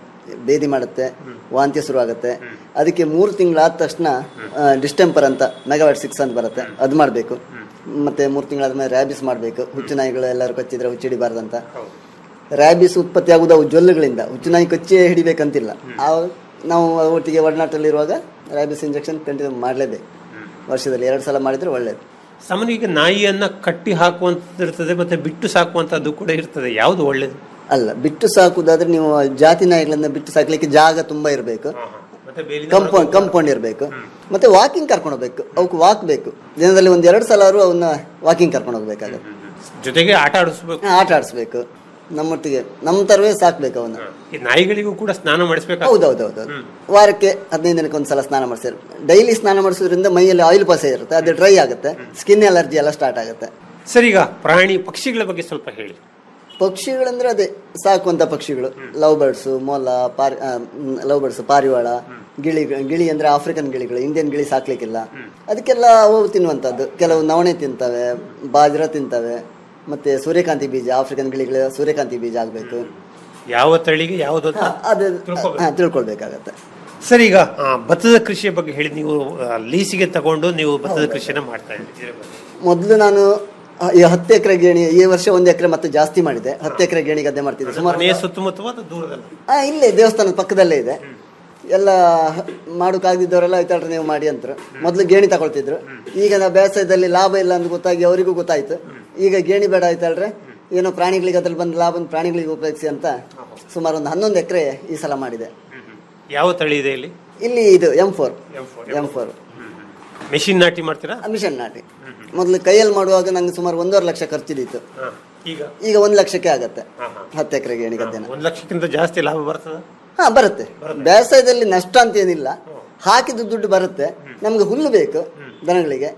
ಬೇದಿ ಮಾಡುತ್ತೆ ವಾಂತಿ ಶುರು ಆಗುತ್ತೆ ಅದಕ್ಕೆ ಮೂರು ತಿಂಗಳಾದ ತಕ್ಷಣ ಡಿಸ್ಟೆಂಪರ್ ಅಂತ ಮೆಗಾವಾಟ್ ಸಿಕ್ಸ್ ಅಂತ ಬರುತ್ತೆ ಅದು ಮಾಡಬೇಕು ಮತ್ತೆ ಮೂರು ತಿಂಗಳಾದ್ಮೇಲೆ ರ್ಯಾಬಿಸ್ ಮಾಡಬೇಕು ಹುಚ್ಚು ನಾಯಿಗಳು ಎಲ್ಲರೂ ಕಚ್ಚಿದ್ರೆ ಹುಚ್ಚಿಡಿಬಾರ್ದಂತ ರ್ಯಾಬಿಸ್ ಉತ್ಪತ್ತಿ ಆಗುವುದು ಅವು ಜೊಲ್ಲುಗಳಿಂದ ಹುಚ್ಚು ನಾಯಿ ಕಚ್ಚಿ ಹಿಡಿಬೇಕಂತಿಲ್ಲ ಆ ನಾವು ಒಟ್ಟಿಗೆ ಒಡನಾಟಲ್ಲಿರುವಾಗ ರ್ಯಾಬಿಸ್ ಇಂಜೆಕ್ಷನ್ ಕಂಟಿನ್ಯೂ ಮಾಡಲೇಬೇಕು ವರ್ಷದಲ್ಲಿ ಎರಡು ಸಲ ಮಾಡಿದ್ರೆ ಒಳ್ಳೇದು ಸಾಮಾನ್ಯ ಈಗ ನಾಯಿಯನ್ನ ಕಟ್ಟಿ ಹಾಕುವಂಥದ್ದು ಇರ್ತದೆ ಮತ್ತೆ ಬಿಟ್ಟು ಸಾಕುವಂಥದ್ದು ಕೂಡ ಇರ್ತದೆ ಯಾವುದು ಒಳ್ಳೇದು ಅಲ್ಲ ಬಿಟ್ಟು ಸಾಕುದಾದ್ರೆ ನೀವು ಜಾತಿ ನಾಯಿಗಳನ್ನ ಬಿಟ್ಟು ಸಾಕ್ಲಿಕ್ಕೆ ಜಾಗ ತುಂಬಾ ಇರಬೇಕು ಮತ್ತೆ ಬೇಲಿನ ಕಂಪೌಂಡ್ ಕಂಪೌಂಡ್ ಇರಬೇಕು ಮತ್ತೆ ವಾಕಿಂಗ್ ಕರ್ಕೊಂಡು ಹೋಗ್ಬೇಕು ಅವಕ್ಕೆ ವಾಕ್ ಬೇಕು ದಿನದಲ್ಲಿ ಒಂದ್ ಎರಡು ಸಲ ಅವನ್ನ ವಾಕಿಂಗ್ ಕರ್ಕೊಂಡು ಹೋಗ್ಬೇಕಾಗುತ್ತೆ ಜೊತೆಗೆ ಆಟ ಆಡಿಸ್ಬೇಕು ಹಾ, ಆಟ ಆಡಿಸ್ಬೇಕು ನಮ್ಮೊಟ್ಟಿಗೆ ನಮ್ಮ ತರವೇ ಸಾಕ್ಬೇಕು ಅವನ್ನ ಈ ನಾಯಿಗಳಿಗೂ ಕೂಡ ಸ್ನಾನ ಮಾಡಿಸ್ಬೇಕು ಹೌದೌದೌದು ವಾರಕ್ಕೆ ಹದಿನೈದು ದಿನಕ್ಕೆ ಒಂದ್ಸಲ ಸ್ನಾನ ಮಾಡಿಸಿರು ಡೈಲಿ ಸ್ನಾನ ಮಾಡಿಸೋದ್ರಿಂದ ಮೈಯಲ್ಲಿ ಆಯಿಲ್ ಪಾಸ ಇರುತ್ತೆ ಅದು ಡ್ರೈ ಆಗುತ್ತೆ ಸ್ಕಿನ್ ಅಲರ್ಜಿ ಎಲ್ಲ ಸ್ಟಾರ್ಟ್ ಆಗುತ್ತೆ ಸರ್ ಈಗ ಪ್ರಾಣಿ ಪಕ್ಷಿಗಳ ಬಗ್ಗೆ ಸ್ವಲ್ಪ ಹೇಳಿ ಪಕ್ಷಿಗಳಂದ್ರೆ ಅದೇ ಸಾಕುವಂತ ಪಕ್ಷಿಗಳು ಲವ್ ಬರ್ಡ್ಸ್ ಮೊಲ ಪಾರಿ ಲವ್ ಬರ್ಡ್ಸ್ ಪಾರಿವಾಳ ಗಿಳಿ ಗಿಳಿ ಅಂದ್ರೆ ಆಫ್ರಿಕನ್ ಗಿಳಿಗಳು ಇಂಡಿಯನ್ ಗಿಳಿ ಸಾಕ್ಲಿಕ್ಕಿಲ್ಲ ಅದಕ್ಕೆಲ್ಲ ಅವು ತಿನ್ನುವಂಥದ್ದು ಕೆಲವು ನವಣೆ ತಿಂತವೆ ಬಾಜ್ರ ತಿಂತವೆ ಮತ್ತೆ ಸೂರ್ಯಕಾಂತಿ ಬೀಜ ಆಫ್ರಿಕನ್ ಗಿಳಿಗಳು ಸೂರ್ಯಕಾಂತಿ ಬೀಜ ಆಗ್ಬೇಕು ಯಾವ ತಳಿಗೆ ಯಾವುದು ಅಂತ ಅದು ಹಾ, ತಿಳ್ಕೊಳ್ಬೇಕಾಗತ್ತೆ ಸರ್ ಈಗ ಆ, ಭತ್ತದ ಕೃಷಿಯ ಬಗ್ಗೆ ಹೇಳಿ ನೀವು ಆ, ಲೀಸಿಗೆ ತಗೊಂಡು ನೀವು ಭತ್ತದ ಕೃಷಿಯನ್ನ ಮಾಡ್ತಾ ಇದ್ದೀರಿ ಮೊದಲು ನಾನು ಆ, ಈ ಹತ್ತು ಎಕರೆ ಗೇಣಿ ಈ ವರ್ಷ ಒಂದು ಎಕರೆ ಮತ್ತೆ ಜಾಸ್ತಿ ಮಾಡಿದೆ ಹತ್ತು ಎಕರೆ ಗೇಣಿ ಗದ್ದೆ ಮಾಡ್ತಿದ್ದೆ ಸುಮಾರು ಮನೆಯ ಸುತ್ತಮುತ್ತ ಅಥವಾ ದೂರದಲ್ಲಿ ಆ, ಇಲ್ಲೇ ದೇವಸ್ಥಾನದ ಪಕ್ಕದಲ್ಲೇ ಇದೆ ಎಲ್ಲ ಮಾಡೋಕ್ಕಾಗದಿದ್ದವರೆಲ್ಲ ಆಯ್ತಾಳ್ರಿ ನೀವು ಮಾಡಿ ಅಂತಾರೆ ಮೊದಲು ಗೇಣಿ ತಗೊಳ್ತಿದ್ರು ಈಗ ನಾವು ಬೇಸಾಯದಲ್ಲಿ ಲಾಭ ಇಲ್ಲ ಅಂತ ಗೊತ್ತಾಗಿ ಅವರಿಗೂ ಗೊತ್ತಾಯ್ತು ಈಗ ಗೇಣಿ ಬೇಡ ಆಯ್ತಾಳ್ರೆ ಏನೋ ಪ್ರಾಣಿಗಳಿಗೆ ಅದ್ರಲ್ಲಿ ಬಂದ ಲಾಭ ಪ್ರಾಣಿಗಳಿಗೆ ಉಪಯೋಗಿಸಿ ಅಂತ ಸುಮಾರು ಒಂದು ಹನ್ನೊಂದು ಎಕರೆ ಈ ಸಲ ಮಾಡಿದೆ ಯಾವ ತಳಿ ಇದೆ ಇಲ್ಲಿ ಇಲ್ಲಿ ಇದು M four M four machine ನಾಟಿ ಮಾಡ್ತೀರಾ ಮಿಷನ್ ನಾಟಿ ಮೊದಲು ಕೈಯಲ್ಲಿ ಮಾಡುವಾಗ ನಂಗೆ ಸುಮಾರು ಒಂದೂವರೆ ಲಕ್ಷ ಖರ್ಚಿದಿತ್ತು ಹಾ. ಈಗ ಈಗ ಒಂದು ಲಕ್ಷಕ್ಕೆ ಆಗತ್ತೆ ಹತ್ತು ಎಕರೆ ಗೇಣಿ ಗದ್ದೆನ ಒಂದ್ ಲಕ್ಷಕ್ಕಿಂತ ಜಾಸ್ತಿ ಲಾಭ ಬರ್ತದ ಹಾ ಬರುತ್ತೆ ಬೇಸಾಯದಲ್ಲಿ ನಷ್ಟ ಅಂತ ಏನಿಲ್ಲ ಹಾಕಿದ ದುಡ್ಡು ಬರುತ್ತೆ ನಮ್ಗೆ ಹುಲ್ಲು ಬೇಕು ದನಗಳಿಗೆ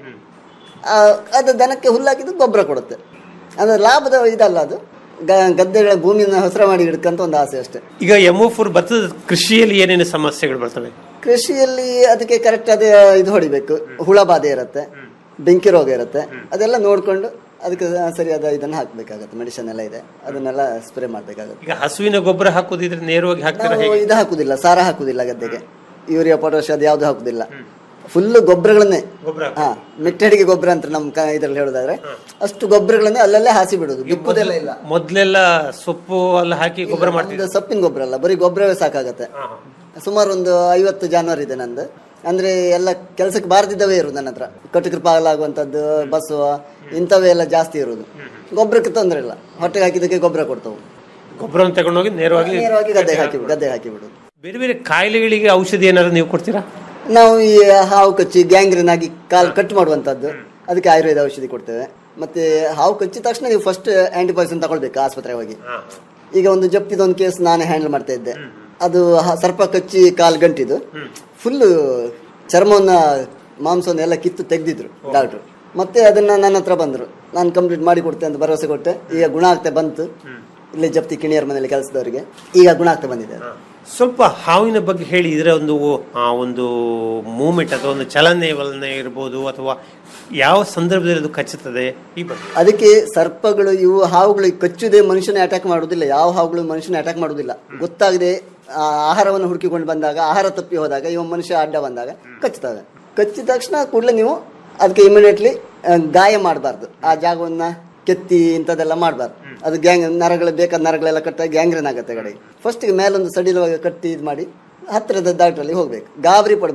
ಆ, ಅದು ದನಕ್ಕೆ ಹುಲ್ಲು ಹಾಕಿದ್ದು ಗೊಬ್ಬರ ಕೊಡುತ್ತೆ ಅಂದ್ರೆ ಲಾಭದ ಇದಲ್ಲ ಅದು ಗ- ಗದ್ದೆಗಳ ಭೂಮಿನ ಹಸಿರ ಮಾಡಿ ಇಡ್ಕಂತ ಒಂದು ಆಸೆ ಅಷ್ಟೇ ಈಗ ಎಮೋಫೋರ್ ಭತ್ತದ ಕೃಷಿಯಲ್ಲಿ ಏನೇನು ಸಮಸ್ಯೆಗಳು ಬರ್ತವೆ ಕೃಷಿಯಲ್ಲಿ ಅದಕ್ಕೆ ಕರೆಕ್ಟ್ ಅದೇ ಇದು ಹೊಡಿಬೇಕು ಹುಳ ಬಾಧೆ ಇರುತ್ತೆ ಬೆಂಕಿ ರೋಗ ಇರುತ್ತೆ ಅದೆಲ್ಲ ನೋಡ್ಕೊಂಡು ಅದಕ್ಕೆ ಸರಿಯಾದ ಇದನ್ನ ಹಾಕ್ಬೇಕಾಗತ್ತೆ ಮೆಡಿಸಿನ್ ಎಲ್ಲ ಇದೆ ಅದನ್ನೆಲ್ಲ ಸ್ಪ್ರೇ ಮಾಡ್ಬೇಕಾಗತ್ತೆ ಈಗ ಹಸುವಿನ ಗೊಬ್ಬರ ಹಾಕೋದಿದ್ರೆ ನೇರವಾಗಿ ಹಾಕ್ತೀರಾ ನಾವು ಹೇಗೆ ಇದು ಹಾಕುದಿಲ್ಲ ಸಾರ ಹಾಕುದಿಲ್ಲ ಗದ್ದೆಗೆ ಯೂರಿಯಾ ಪೊಟಾಶ್ ಅದು ಯಾವ್ದು ಹಾಕುದಿಲ್ಲ ಫುಲ್ ಗೊಬ್ಬರಗಳನ್ನೇ ಗೊಬ್ಬರ ಹಾ ಮೆಟ್ಟಡಿಗೆ ಗೊಬ್ಬರ ಅಂತ ನಮ್ ಕ- ಇದ್ರಲ್ಲಿ ಹೇಳೋದಾದ್ರೆ ಅಷ್ಟು ಗೊಬ್ಬರಗಳನ್ನೇ ಅಲ್ಲಲ್ಲೇ ಹಾಸಿ ಬಿಡುದು ಬಿಕ್ಕುದೆಲ್ಲ ಇಲ್ಲ ಮೊದ್ಲೆಲ್ಲ ಸೊಪ್ಪು ಎಲ್ಲ ಹಾಕಿ ಗೊಬ್ಬರ ಮಾಡ್ತಿದ್ರು ಇದು ಸೊಪ್ಪಿನ ಗೊಬ್ಬರ ಅಲ್ಲ ಬರೀ ಗೊಬ್ಬರವೇ ಸಾಕಾಗತ್ತೆ ಸುಮಾರು ಒಂದು ಐವತ್ತು ಜಾನುವಾರು ಇದೆ ನಂದು ಅಂದ್ರೆ ಎಲ್ಲ ಕೆಲಸಕ್ಕೆ ಬಾರದಿದ್ದವೇ ಇರೋದು ನನ್ನ ಹತ್ರ ಕಟುಕರು ಪಾಲಾಗುವಂಥದ್ದು ಬಸ್ಸು ಇಂಥವೇ ಎಲ್ಲ ಜಾಸ್ತಿ ಇರೋದು ಗೊಬ್ಬರಕ್ಕೆ ತೊಂದರೆ ಇಲ್ಲ ಹೊಟ್ಟೆಗೆ ಹಾಕಿದ್ದಕ್ಕೆ ಗೊಬ್ಬರ ಕೊಡ್ತವು ಗೊಬ್ಬರವನ್ನು ತಗೊಂಡೋಗಿ ನೇರವಾಗಿ ನೇರವಾಗಿ ಗದ್ದೆ ಹಾಕಿ ಗದ್ದೆ ಹಾಕಿ ಬಿಡುದು ಬೇರೆ ಬೇರೆ ಕಾಯಿಲೆಗಳಿಗೆ ಔಷಧಿ ಏನಾದ್ರು ನೀವು ಕೊಡ್ತೀರಾ ನಾವು ಈ ಹಾವು ಕಚ್ಚಿ ಗ್ಯಾಂಗ್ರೀನ್ ಆಗಿ ಕಾಲು ಕಟ್ ಮಾಡುವಂಥದ್ದು ಅದಕ್ಕೆ ಆಯುರ್ವೇದ ಔಷಧಿ ಕೊಡ್ತೇವೆ ಮತ್ತೆ ಹಾವು ಕಚ್ಚಿದ ತಕ್ಷಣ ನೀವು ಫಸ್ಟ್ ಆಂಟಿಬಯೋಟಿಕ್ಸ್ ತಗೊಳ್ಬೇಕು ಆಸ್ಪತ್ರೆಗೆ ಹೋಗಿ ಈಗ ಒಂದು ಜಪ್ತಿದ ಒಂದು ಕೇಸ್ ನಾನೇ ಹ್ಯಾಂಡಲ್ ಮಾಡ್ತಾ ಇದ್ದೆ ಅದು ಹ- ಸರ್ಪ ಕಚ್ಚಿ ಕಾಲು ಗಂಟಿದು ಫುಲ್ ಚರ್ಮವನ್ನ ಮಾಂಸವನ್ನ ಎಲ್ಲ ಕಿತ್ತು ತೆಗೆದಿದ್ರು ಡಾಕ್ಟ್ರು ಮತ್ತೆ ಅದನ್ನ ನನ್ನ ಹತ್ರ ಬಂದ್ರು ನಾನು ಕಂಪ್ಲೀಟ್ ಮಾಡಿ ಕೊಡ್ತೆ ಅಂತ ಭರವಸೆ ಕೊಟ್ಟೆ ಈಗ ಗುಣ ಆಗ್ತಾ ಬಂತು ಇಲ್ಲಿ ಜಪ್ತಿ ಕಿಣಿಯರ್ ಮನೆಯಲ್ಲಿ ಕೆಲಸದವರಿಗೆ ಈಗ ಗುಣ ಆಗ್ತಾ ಬಂದಿದೆ ಅದು. ಸ್ವಲ್ಪ ಹಾವಿನ ಬಗ್ಗೆ ಹೇಳಿ ಇದರ ಒಂದು ಆ, ಒಂದು ಮೂಮೆಂಟ್ ಅಥವಾ ಒಂದು ಚಲನೆ ವಲನೆ ಇರ್ಬೋದು ಅಥವಾ ಯಾವ ಸಂದರ್ಭದಲ್ಲಿ ಅದು ಕಚ್ಚುತ್ತದೆ ಈ ಬಗ್ಗೆ ಅದಕ್ಕೆ ಸರ್ಪಗಳು ಇವು ಹಾವುಗಳು ಕಚ್ಚುದೇ ಮನುಷ್ಯನೇ ಅಟ್ಯಾಕ್ ಮಾಡುವುದಿಲ್ಲ ಯಾವ ಹಾವುಗಳು ಮನುಷ್ಯನೇ ಅಟ್ಯಾಕ್ ಮಾಡುವುದಿಲ್ಲ ಗೊತ್ತಾಗದೆ ಆ ಆಹಾರವನ್ನು ಹುಡುಕಿಕೊಂಡು ಬಂದಾಗ ಆಹಾರ ತಪ್ಪಿ ಹೋದಾಗ ಇವ ಮನುಷ್ಯ ಅಡ್ಡ ಬಂದಾಗ ಕಚ್ಚುತ್ತವೆ ಕಚ್ಚಿದ ತಕ್ಷಣ ಕೂಡಲೇ ನೀವು ಅದಕ್ಕೆ ಇಮಿಡಿಯೇಟ್ಲಿ ಗಾಯ ಮಾಡಬಾರ್ದು ಆ ಜಾಗವನ್ನ ಕೆತ್ತಿ ಇಂಥದ್ದೆಲ್ಲ ಮಾಡಬಾರ್ದು ಅದು ಗ್ಯಾಂಗ್ ನರಗಳು ಬೇಕಾದ ನರಗಳೆಲ್ಲ ಕಟ್ಟಾಗಿ ಗ್ಯಾಂಗ್ರೀನ್ ಆಗುತ್ತೆ ಕಡೆಗೆ ಫಸ್ಟಿಗೆ ಮೇಲೊಂದು ಸಡಿಲವಾಗಿ ಕಟ್ಟಿ ಇದು ಮಾಡಿ ಹತ್ತಿರದ ಡಾಕ್ಟ್ರಲ್ಲಿ ಹೋಗ್ಬೇಕು ಗಾಬರಿ ಪಡಬಾರ್ದು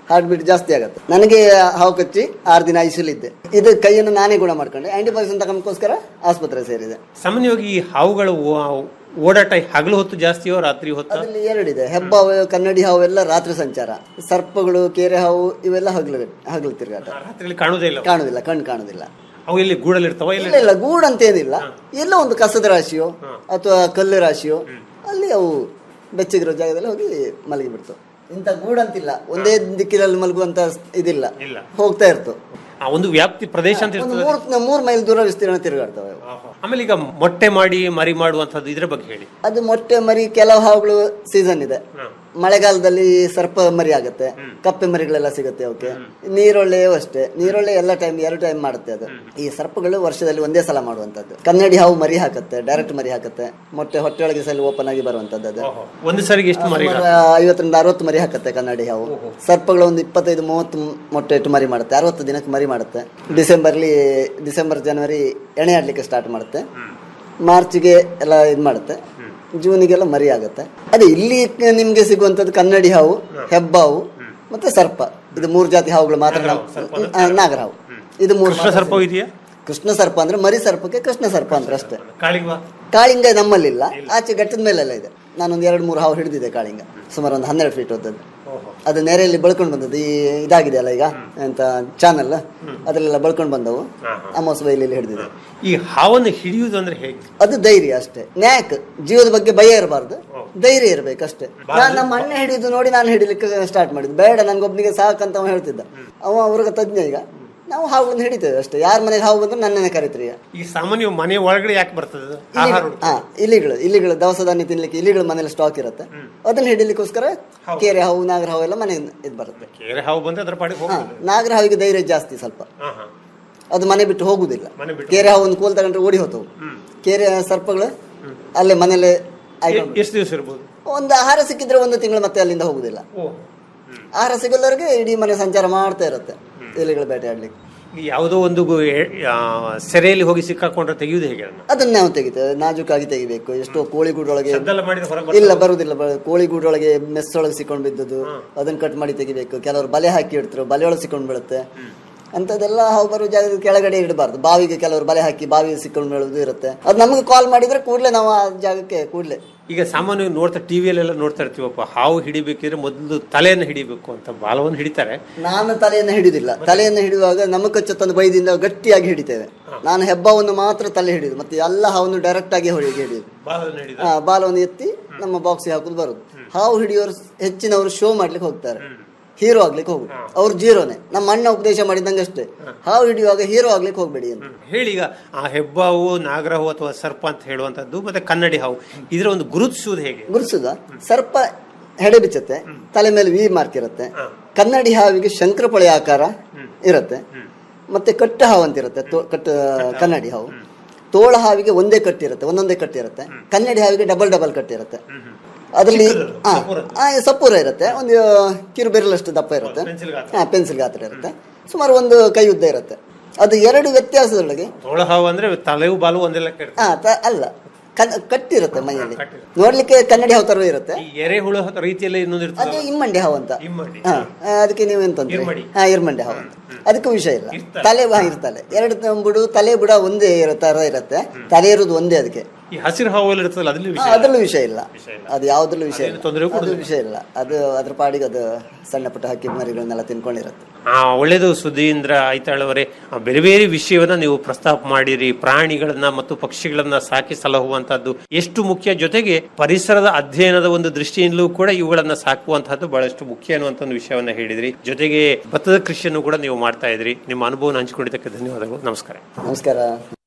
ಹಾರ್ಟ್ ಬೀಟ್ ಜಾಸ್ತಿ ಆಗುತ್ತೆ ನನಗೆ ಹಾವು ಕಚ್ಚಿ ಆರು ದಿನ ಐಸಿಲಿದ್ದೆ ಇದು ಕೈಯನ್ನು ನಾನೇ ಗುಣ ಮಾಡ್ಕೊಂಡೆ ಆಂಟಿಬಯೋಟಿಕ್ಸ್ ತಗೊಂಡ್ಕೋಸ್ಕರ ಆಸ್ಪತ್ರೆ ಸೇರಿದೆ ಸಾಮಾನ್ಯವಾಗಿ ಈ ಹಾವುಗಳು ಓ- ಓಡಾಟ ಹಗಲು ಹೊತ್ತು ಜಾಸ್ತಿಯೋ ರಾತ್ರಿ ಹೊತ್ತ ಅದರಲ್ಲಿ ಎರಡಿದೆ ಹೆಬ್ಬಾವು ಕನ್ನಡಿ ಹಾವು ಎಲ್ಲ ರಾತ್ರಿ ಸಂಚಾರ ಸರ್ಪಗಳು ಕೇರೆ ಹಾವು ಇವೆಲ್ಲ ಹಗಲು ಹಗಲು ತಿರುಗಾಟ ರಾತ್ರಿಯಲ್ಲಿ ಕಾಣುವುದೇ ಇಲ್ಲ ಕಾಣುದಿಲ್ಲ ಕಣ್ಣು ಕಾಣುದಿಲ್ಲ ಅವು ಇಲ್ಲಿ ಗೂಡಲ್ಲಿ ಇರ್ತಾವ ಇಲ್ಲ ಇಲ್ಲ ಇಲ್ಲ ಗೂಡು ಅಂತ ಏನಿಲ್ಲ ಎಲ್ಲ ಒಂದು ಕಸದ ರಾಶಿಯೋ ಅಥವಾ ಕಲ್ಲು ರಾಶಿಯೋ ಅಲ್ಲಿ ಅವು ಬೆಚ್ಚಗಿರೋ ಜಾಗದಲ್ಲಿ ಹೋಗಿ ಮಲಗಿ ಬಿಡ್ತು ಇಂಥ ಗೂಡು ಅಂತಿಲ್ಲ ಒಂದೇ ದಿಕ್ಕಿನಲ್ಲಿ ಮಲಗುವಂತ ಇದಿಲ್ಲ ಇಲ್ಲ. ಹೋಗ್ತಾ ಇರ್ತು ಆ ಒಂದು ವ್ಯಾಪ್ತಿ ಪ್ರದೇಶ ಅಂತ ಒಂದು ಇರ್ತದೆ ಮೂರ್ ಮೂರ್ ಮೈಲ್ ದೂರ ವಿಸ್ತೀರ್ಣ ತಿರುಗಾಡ್ತವೆ ಅವು. ಆಮೇಲೆ ಈಗ ಮೊಟ್ಟೆ ಮಾಡಿ ಮರಿ ಮಾಡುವಂತದ್ದು ಇದ್ರ ಬಗ್ಗೆ ಹೇಳಿ ಅದು ಮೊಟ್ಟೆ ಮರಿ ಕೆಲವು ಹಾವುಗಳು ಸೀಸನ್ ಇದೆ ಮಳೆಗಾಲದಲ್ಲಿ ಸರ್ಪ ಮರಿ ಆಗುತ್ತೆ ಕಪ್ಪೆ ಮರಿಗಳೆಲ್ಲ ಸಿಗುತ್ತೆ ಅವಕ್ಕೆ ನೀರೊಳ್ಳೆಯೂ ಅಷ್ಟೇ ನೀರೊಳ್ಳೆ ಎಲ್ಲ ಟೈಮ್ ಎರಡು ಟೈಮ್ ಮಾಡುತ್ತೆ ಅದು ಈ ಸರ್ಪಗಳು ವರ್ಷದಲ್ಲಿ ಒಂದೇ ಸಲ ಮಾಡುವಂತದ್ದು ಕನ್ನಡಿ ಹಾವು ಮರಿ ಹಾಕುತ್ತೆ ಡೈರೆಕ್ಟ್ ಮರಿ ಹಾಕುತ್ತೆ ಮೊಟ್ಟೆ ಹೊಟ್ಟೆಯೊಳಗೆ ಸಲ ಓಪನ್ ಆಗಿ ಬರುವಂತದ್ದು ಅದು ಒಂದು ಸರಿಗೆ ಎಷ್ಟು ಮರಿ ಸುಮಾರು ಐವತ್ತರಿಂದ ಅರವತ್ತು ಮರಿ ಹಾಕುತ್ತೆ ಕನ್ನಡಿ ಹಾವು ಸರ್ಪಗಳು ಒಂದು ಇಪ್ಪತ್ತೈದು ಮೂವತ್ತು ಮೊಟ್ಟೆ ಇಟ್ಟು ಮರಿ ಮಾಡುತ್ತೆ ಅರವತ್ತು ದಿನಕ್ಕೆ ಮರಿ ಮಾಡುತ್ತೆ ಡಿಸೆಂಬರ್ಲಿ ಡಿಸೆಂಬರ್ ಜನವರಿ ಎಣೆ ಆಡ್ಲಿಕ್ಕೆ ಸ್ಟಾರ್ಟ್ ಮಾಡುತ್ತೆ ಮಾರ್ಚ್ಗೆ ಎಲ್ಲ ಇದು ಮಾಡುತ್ತೆ ಜೂನಿಗೆಲ್ಲ ಮರಿ ಆಗುತ್ತೆ ಅದೇ ಇಲ್ಲಿ ನಿಮ್ಗೆ ಸಿಗುವಂತದ್ದು ಕನ್ನಡಿ ಹಾವು ಹೆಬ್ಬಾವು ಮತ್ತೆ ಸರ್ಪ ಇದು ಮೂರು ಜಾತಿ ಹಾವುಗಳು ಮಾತ್ರ ನಾವು- ಆ, ನಾಗರ ಹಾವು ಇದು ಮೂರು ಕೃಷ್ಣ ಸರ್ಪ ಇದೆಯಾ ಕೃಷ್ಣ ಸರ್ಪ ಅಂದ್ರೆ ಮರಿ ಸರ್ಪಕ್ಕೆ ಕೃಷ್ಣ ಸರ್ಪ ಅಂದ್ರೆ ಅಷ್ಟೇ ಕಾಳಿಂಗ ಕಾಳಿಂಗ ನಮ್ಮಲ್ಲಿಲ್ಲ ಆಚೆ ಘಟ್ಟದ ಮೇಲೆಲ್ಲ ಇದೆ ನಾನೊಂದು ಎರಡು ಮೂರು ಹಾವು ಹಿಡಿದಿದೆ ಕಾಳಿಂಗ ಸುಮಾರು ಒಂದು ಹನ್ನೆರಡು ಫೀಟ್ ಹೋದದ್ದು ಅದು ನೆರೆಯಲ್ಲಿ ಬಳ್ಕೊಂಡು ಬಂದದ್ದು ಈ ಇದಾಗಿದೆ ಅಲ್ಲ ಈಗ ಎಂತ ಚಾನಲ್ ಅದರಲ್ಲೆಲ್ಲ ಬಳ್ಕೊಂಡು ಬಂದವು ಅಮೋಸ್ ಬೈಲಿಯಲ್ಲಿ ಹಿಡಿದಿದೆ ಈ ಹಾವನ್ನು ಹಿಡಿಯುವುದು ಅಂದ್ರೆ ಹೇಗೆ ಅದು ಧೈರ್ಯ ಅಷ್ಟೇ ನ್ಯಾಕ್ ಜೀವದ ಬಗ್ಗೆ ಭಯ ಇರಬಾರ್ದು ಧೈರ್ಯ ಇರ್ಬೇಕು ಅಷ್ಟೇ ನಾನು ನಮ್ಮ ಅಣ್ಣ ಹಿಡಿದು ನೋಡಿ ನಾನು ಹಿಡಿಲಿಕ್ಕೆ ಸ್ಟಾರ್ಟ್ ಮಾಡಿದ್ದು ಬೇಡ ನನ್ಗೊಬ್ನಿಗೆ ಸಾಕಂತ ಅವ ಹೇಳ್ತಿದ್ದ ಅವ ಅವ್ರಿಗೆ ತಜ್ಞ ಈಗ ನಾವು ಹಾವುಗಳನ್ನು ಹಿಡಿತೇವೆ ಅಷ್ಟೇ ಯಾರ ಮನೆಗೆ ಹಾವು ಬಂದ್ರೆ ನನ್ನನ್ನೇ ಕರಿತ್ರಿ ಈ ಸಾಮಾನ್ಯ ಮನೆ ಒಳಗಡೆ ಯಾಕೆ ಬರ್ತದೆ ಅದು? ಆಹಾರ ಹುಡುಕ. ಹಾ ಇಲಿಗಳು ಇಲಿಗಳು ದವಸ ಧಾನ್ಯ ತಿನ್ಲಿಕ್ಕೆ ಇಲಿಗಳು ಮನೇಲಿ ಸ್ಟಾಕ್ ಇರುತ್ತೆ ಅದನ್ನ ಹಿಡಿಲಿಕ್ಕೋಸ್ಕರ ಕೇರೆ ಹಾವು ನಾಗರ ಹಾವು ಎಲ್ಲ ಮನೆ ಇದು ಬರುತ್ತೆ ಕೇರೆ ಹಾವು ಬಂದ್ರೆ ಅದ್ರ ಪಾಡಿಗೆ ಹಾ ಹೋಗ್ತದೆ ನಾಗರ ಹಾವಿಗೆ ಧೈರ್ಯ ಜಾಸ್ತಿ ಸ್ವಲ್ಪ ಹಾ, ಹಾ. ಅದು ಮನೆ ಬಿಟ್ಟು ಹೋಗುದಿಲ್ಲ ಮನೆ ಬಿಟ್ಟು ಕೇರೆ ಹಾವು ಒಂದು ಕೋಲ್ ತಗೊಂಡ್ರೆ ಓಡಿ ಹೋತವು ಕೇರೆ ಸರ್ಪಗಳು ಅಲ್ಲೇ ಮನೇಲೆ ಎ- ಎಷ್ಟು ದಿವಸ ಇರ್ಬೋದು ಒಂದು ಆಹಾರ ಸಿಕ್ಕಿದ್ರೆ ಒಂದು ತಿಂಗಳು ಮತ್ತೆ ಅಲ್ಲಿಂದ ಹೋಗುದಿಲ್ಲ ಓ ಆಹಾರ ಸಿಗಲ್ಲವರೆಗೆ ಇಡೀ ಮನೆ ಸಂಚಾರ ಮಾಡ್ತಾ ಇರುತ್ತೆ ಇಲಿಗಳು ಬೇಟೆ ಆಡ್ಲಿಕ್ಕೆ ಈ ಯಾವುದೋ ಒಂದು ಗು- ಎ- ಆ, ಸೆರೆಯಲ್ಲಿ ಹೋಗಿ ಸಿಕ್ಕಾಕೊಂಡ್ರೆ ತೆಗೆಯುವುದು ಹೇಗೆ ಅದನ್ನ ಅದನ್ನ ನಾವು ತೆಗಿತೇವೆ ನಾಜೂಕಾಗಿ ತೆಗಿಬೇಕು ಎಷ್ಟೋ ಕೋಳಿಗೂಡೊಳಗೆ ಶಬ್ದ ಮಾಡಿದ್ರೆ ಹೊರಗೆ ಇಲ್ಲ ಬರುದಿಲ್ಲ ಬ- ಕೋಳಿಗೂಡೊಳಗೆ ಮೆಸ್ ಒಳಗೆ ಸಿಕ್ಕೊಂಡು ಬಿದ್ದದ್ದು ಅದನ್ನ ಕಟ್ ಮಾಡಿ ತೆಗಿಬೇಕು ಕೆಲವರು ಬಲೆ ಹಾಕಿ ಇಡ್ತಾರೆ ಬಲೆ ಒಳಗೆ ಸಿಕ್ಕೊಂಡು ಬೀಳುತ್ತೆ ಅಂತದೆಲ್ಲ ಹಾವು ಬರೋ ಜಾಗದ ಕೆಳಗಡೆ ಇಡಬಾರ್ದು ಬಾವಿಗೆ ಕೆಲವರು ಬಲೆ ಹಾಕಿ ಬಾವಿಗೆ ಸಿಕ್ಕೊಂಡು ಬೀಳೋದು ಇರುತ್ತೆ ಅದು ನಮಗೆ ಕಾಲ್ ಮಾಡಿದ್ರೆ ಕೂಡಲೇ ನಾವು ಆ ಜಾಗಕ್ಕೆ ಕೂಡಲೇ ಈಗ ಸಾಮಾನ್ಯವಾಗಿ ನೋಡ್ತಾ ಟಿವಿಯಲ್ಲೆಲ್ಲ ನೋಡ್ತಾ ಇರ್ತೀವಪ್ಪ ಹಾವು ಹಿಡಿಬೇಕಿದ್ರೆ ಮೊದಲು ತಲೆಯನ್ನು ಹಿಡಿಬೇಕು ಅಂತ ಬಾಲವನ್ನು ಹಿಡಿತಾರೆ ನಾನು ತಲೆಯನ್ನು ಹಿಡಿದಿಲ್ಲ ತಲೆಯನ್ನು ಹಿಡಿಯುವಾಗ ನಮ್ಮ ಕಚ್ಚತ್ತೊಂದು ಬೈದಿಂದ ಗಟ್ಟಿಯಾಗಿ ಹಿಡಿತೇವೆ ನಾನು ಹೆಬ್ಬವನ್ನು ಮಾತ್ರ ತಲೆ ಹಿಡಿದು ಮತ್ತೆ ಎಲ್ಲ ಹಾವನ್ನು ಡೈರೆಕ್ಟ್ ಆಗಿ ಹೊರಗೆ ಹಿಡಿಯುದು ಬಾಲವನ್ನು ಹಿಡಿದ ಆ, ಬಾಲವನ್ನು ಎತ್ತಿ ನಮ್ಮ ಬಾಕ್ಸ್ ಹಾಕುದು ಬರುದು ಹಾವು ಹಿಡಿಯೋರು ಹೆಚ್ಚಿನವರು ಶೋ ಮಾಡ್ಲಿಕ್ಕೆ ಹೋಗ್ತಾರೆ ಹೀರೋ ಆಗ್ಲಿಕ್ಕೆ ಹೋಗುದು ಅವ್ರು ಜೀರೋನೆ ನಮ್ಮ ಅಣ್ಣ ಉಪದೇಶ ಮಾಡಿದಂಗೆ ಅಷ್ಟೇ ಹಾವು ಹಿಡಿಯುವಾಗ ಹೀರೋ ಆಗ್ಲಿಕ್ಕೆ ಹೋಗ್ಬೇಡಿ ಅಂತ ಹೇಳಿ ಈಗ ಆ ಹೆಬ್ಬಾವು ನಾಗರಹಾವು ಅಥವಾ ಸರ್ಪ ಅಂತ ಹೇಳುವಂತದ್ದು ಮತ್ತೆ ಕನ್ನಡಿ ಹಾವು ಇದರ ಒಂದು ಗುರುತಿಸುವುದು ಹೇಗೆ ಗುರುಸುದ ಸರ್ಪ ಹೆಡೆ ಬಿಚ್ಚತ್ತೆ ತಲೆ ಮೇಲೆ ವಿ ಮಾರ್ಕ್ ಇರುತ್ತೆ ಕನ್ನಡಿ ಹಾವಿಗೆ ಶಂಕರಪಳೆ ಆಕಾರ ಇರುತ್ತೆ ಮತ್ತೆ ಕಟ್ಟ ಹಾವು ಅಂತ ಇರುತ್ತೆ ತೋ- ಕಟ್ಟ ಕನ್ನಡಿ ಹಾವು ತೋಳ ಹಾವಿಗೆ ಒಂದೇ ಕಟ್ಟಿರುತ್ತೆ ಒಂದೊಂದೇ ಕಟ್ಟಿರುತ್ತೆ ಕನ್ನಡಿ ಹಾವಿಗೆ ಡಬಲ್ ಡಬಲ್ ಕಟ್ಟಿರುತ್ತೆ ಅದರಲ್ಲಿ ಹಾ ಆ, ಸಪೂರ ಇರುತ್ತೆ ಒಂದು ಕಿರು ಬೆರಳಷ್ಟು ದಪ್ಪ ಇರುತ್ತೆ ಹಾ ಪೆನ್ಸಿಲ್ ಗಾತ್ರ ಇರುತ್ತೆ ಸುಮಾರು ಒಂದು ಕೈ ಉದ್ದ ಇರುತ್ತೆ ಅದು ಎರಡು ವ್ಯತ್ಯಾಸದೊಳಗೆ ತೋಳ ಹಾವು ಅಂದ್ರೆ ತಲೆಯು ಬಾಲು ಒಂದೆಲ್ಲ ಕೆಡ್ತದೆ ಹಾ ತ- ಅಲ್ಲ ಕನ್- ಕಟ್ಟಿರುತ್ತೆ ಮೈಯಲ್ಲಿ ನೋಡ್ಲಿಕ್ಕೆ ಕನ್ನಡಿ ಹಾವು ತರ ಇರುತ್ತೆ ಈ ಎರೆಹುಳು ರೀತಿಯಲ್ಲಿ ಇನ್ನೊಂದು ಇರ್ತದೆ ಅದು ಇಮ್ಮಂಡಿ ಹಾವು ಅಂತ ಇಮ್ಮಡಿ. ಹಾ ಆ, ಅದಕ್ಕೆ ನೀವು ಎಂತ ಇರ್ಮಡಿ. ಹಾ ಇರ್ಮಂಡಿ ಹಾವು ಅಂತ ಅದಕ್ಕೂ ವಿಷಯ ಇಲ್ಲ ತಲೆ ಹಾ, ಇರ್ತಲೆ ಎರಡು ತ- ಬುಡು ತಲೆ ಬುಡ ಒಂದೇ ಇರೋ ತರ ಇರುತ್ತೆ ತಲೆ ಇರೋದು ಒಂದೇ ಅದಕ್ಕೆ ಈ ಹಸಿರು ಹಾವಲ್ಲಿ ಇರ್ತದಲ್ಲ ಅದ್ರಲ್ಲಿ ಹಾ, ವಿಷಯ ಅದ್ರಲ್ಲೂ ವಿಷಯ ಇಲ್ಲ ಅದು ಯಾವ್ದ್ರಲ್ಲೂ ವಿಷಯ ಇಲ್ಲ ತೊಂದರೆ ಅದು ವಿಷಯ ಇಲ್ಲ ಅದು ಅದ್ರ ಪಾಡಿಗೆ ಅದು ಸಣ್ಣ ಪುಟ್ಟ ಹಕ್ಕಿ ಮರಿಗಳನ್ನೆಲ್ಲ ತಿನ್ಕೊಂಡಿರುತ್ತೆ ಆ ಒಳ್ಳೆಯದು ಸುಧೀಂದ್ರ ಐತಾಳವರೇ ಆ ಬೇರೆ ಬೇರೆ ವಿಷಯವನ್ನ ನೀವು ಪ್ರಸ್ತಾಪ ಮಾಡಿರಿ ಪ್ರಾಣಿಗಳನ್ನ ಮತ್ತು ಪಕ್ಷಿಗಳನ್ನ ಸಾಕಿ ಸಲಹುವಂತದ್ದು ಎಷ್ಟು ಮುಖ್ಯ ಜೊತೆಗೆ ಪರಿಸರದ ಅಧ್ಯಯನದ ಒಂದು ದೃಷ್ಟಿಯಿಂದಲೂ ಕೂಡ ಇವುಗಳನ್ನ ಸಾಕುವಂತಹದ್ದು ಬಹಳಷ್ಟು ಮುಖ್ಯ ಅನ್ನುವಂತ ಒಂದು ವಿಷಯವನ್ನ ಹೇಳಿದ್ರಿ ಜೊತೆಗೆ ಭತ್ತದ ಕೃಷಿಯನ್ನು ಕೂಡ ನೀವು ಮಾಡ್ತಾ ಇದ್ರಿ ನಿಮ್ಮ ಅನುಭವನ ಹಂಚಿಕೊಂಡಿದ್ದಕ್ಕೆ ಧನ್ಯವಾದಗಳು ನಮಸ್ಕಾರ ನಮಸ್ಕಾರ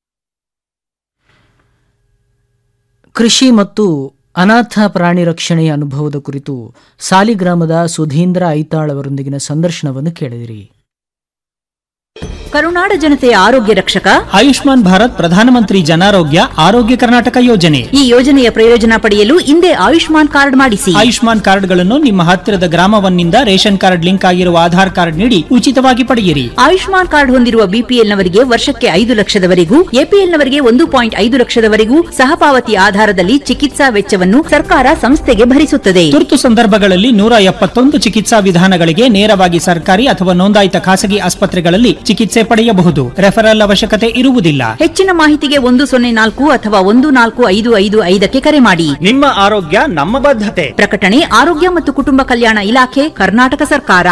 ಕೃಷಿ ಮತ್ತು ಅನಾಥ ಪ್ರಾಣಿ ರಕ್ಷಣೆಯ ಅನುಭವದ ಕುರಿತು ಸಾಲಿಗ್ರಾಮದ ಸುಧೀಂದ್ರ ಐತಾಳ್ ಅವರೊಂದಿಗಿನ ಸಂದರ್ಶನವನ್ನು ಕೇಳಿದಿರಿ ಕರುನಾಡ ಜನತೆಯ ಆರೋಗ್ಯ ರಕ್ಷಕ ಆಯುಷ್ಮಾನ್ ಭಾರತ್ ಪ್ರಧಾನಮಂತ್ರಿ ಜನಾರೋಗ್ಯ ಆರೋಗ್ಯ ಕರ್ನಾಟಕ ಯೋಜನೆ ಈ ಯೋಜನೆಯ ಪ್ರಯೋಜನ ಪಡೆಯಲು ಹಿಂದೆ ಆಯುಷ್ಮಾನ್ ಕಾರ್ಡ್ ಮಾಡಿಸಿ ಆಯುಷ್ಮಾನ್ ಕಾರ್ಡ್ಗಳನ್ನು ನಿಮ್ಮ ಹತ್ತಿರದ ಗ್ರಾಮವನ್ನಿಂದ ರೇಷನ್ ಕಾರ್ಡ್ ಲಿಂಕ್ ಆಗಿರುವ ಆಧಾರ್ ಕಾರ್ಡ್ ನೀಡಿ ಉಚಿತವಾಗಿ ಪಡೆಯಿರಿ ಆಯುಷ್ಮಾನ್ ಕಾರ್ಡ್ ಹೊಂದಿರುವ ಬಿಪಿಎಲ್ನವರಿಗೆ ವರ್ಷಕ್ಕೆ ಐದು ಲಕ್ಷದವರೆಗೂ ಎಪಿಎಲ್ನವರಿಗೆ ಒಂದು ಪಾಯಿಂಟ್ ಐದು ಲಕ್ಷದವರೆಗೂ ಸಹಪಾವತಿ ಆಧಾರದಲ್ಲಿ ಚಿಕಿತ್ಸಾ ವೆಚ್ಚವನ್ನು ಸರ್ಕಾರ ಸಂಸ್ಥೆಗೆ ಭರಿಸುತ್ತದೆ ತುರ್ತು ಸಂದರ್ಭಗಳಲ್ಲಿ ನೂರ ಎಪ್ಪತ್ತೊಂದು ಚಿಕಿತ್ಸಾ ವಿಧಾನಗಳಿಗೆ ನೇರವಾಗಿ ಸರ್ಕಾರಿ ಅಥವಾ ನೋಂದಾಯಿತ ಖಾಸಗಿ ಆಸ್ಪತ್ರೆಗಳಲ್ಲಿ ಚಿಕಿತ್ಸೆ ಪಡೆಯಬಹುದು ರೆಫರಲ್ ಅವಶ್ಯಕತೆ ಇರುವುದಿಲ್ಲ ಹೆಚ್ಚಿನ ಮಾಹಿತಿಗೆ ಒಂದು ಸೊನ್ನೆ ನಾಲ್ಕು ಅಥವಾ ಒಂದು ನಾಲ್ಕು ಐದು ಐದು ಐದಕ್ಕೆ ಕರೆ ಮಾಡಿ ನಿಮ್ಮ ಆರೋಗ್ಯ ನಮ್ಮ ಬದ್ಧತೆ ಪ್ರಕಟಣೆ ಆರೋಗ್ಯ ಮತ್ತು ಕುಟುಂಬ ಕಲ್ಯಾಣ ಇಲಾಖೆ ಕರ್ನಾಟಕ ಸರ್ಕಾರ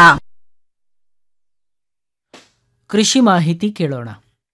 ಕೃಷಿ ಮಾಹಿತಿ ಕೇಳೋಣ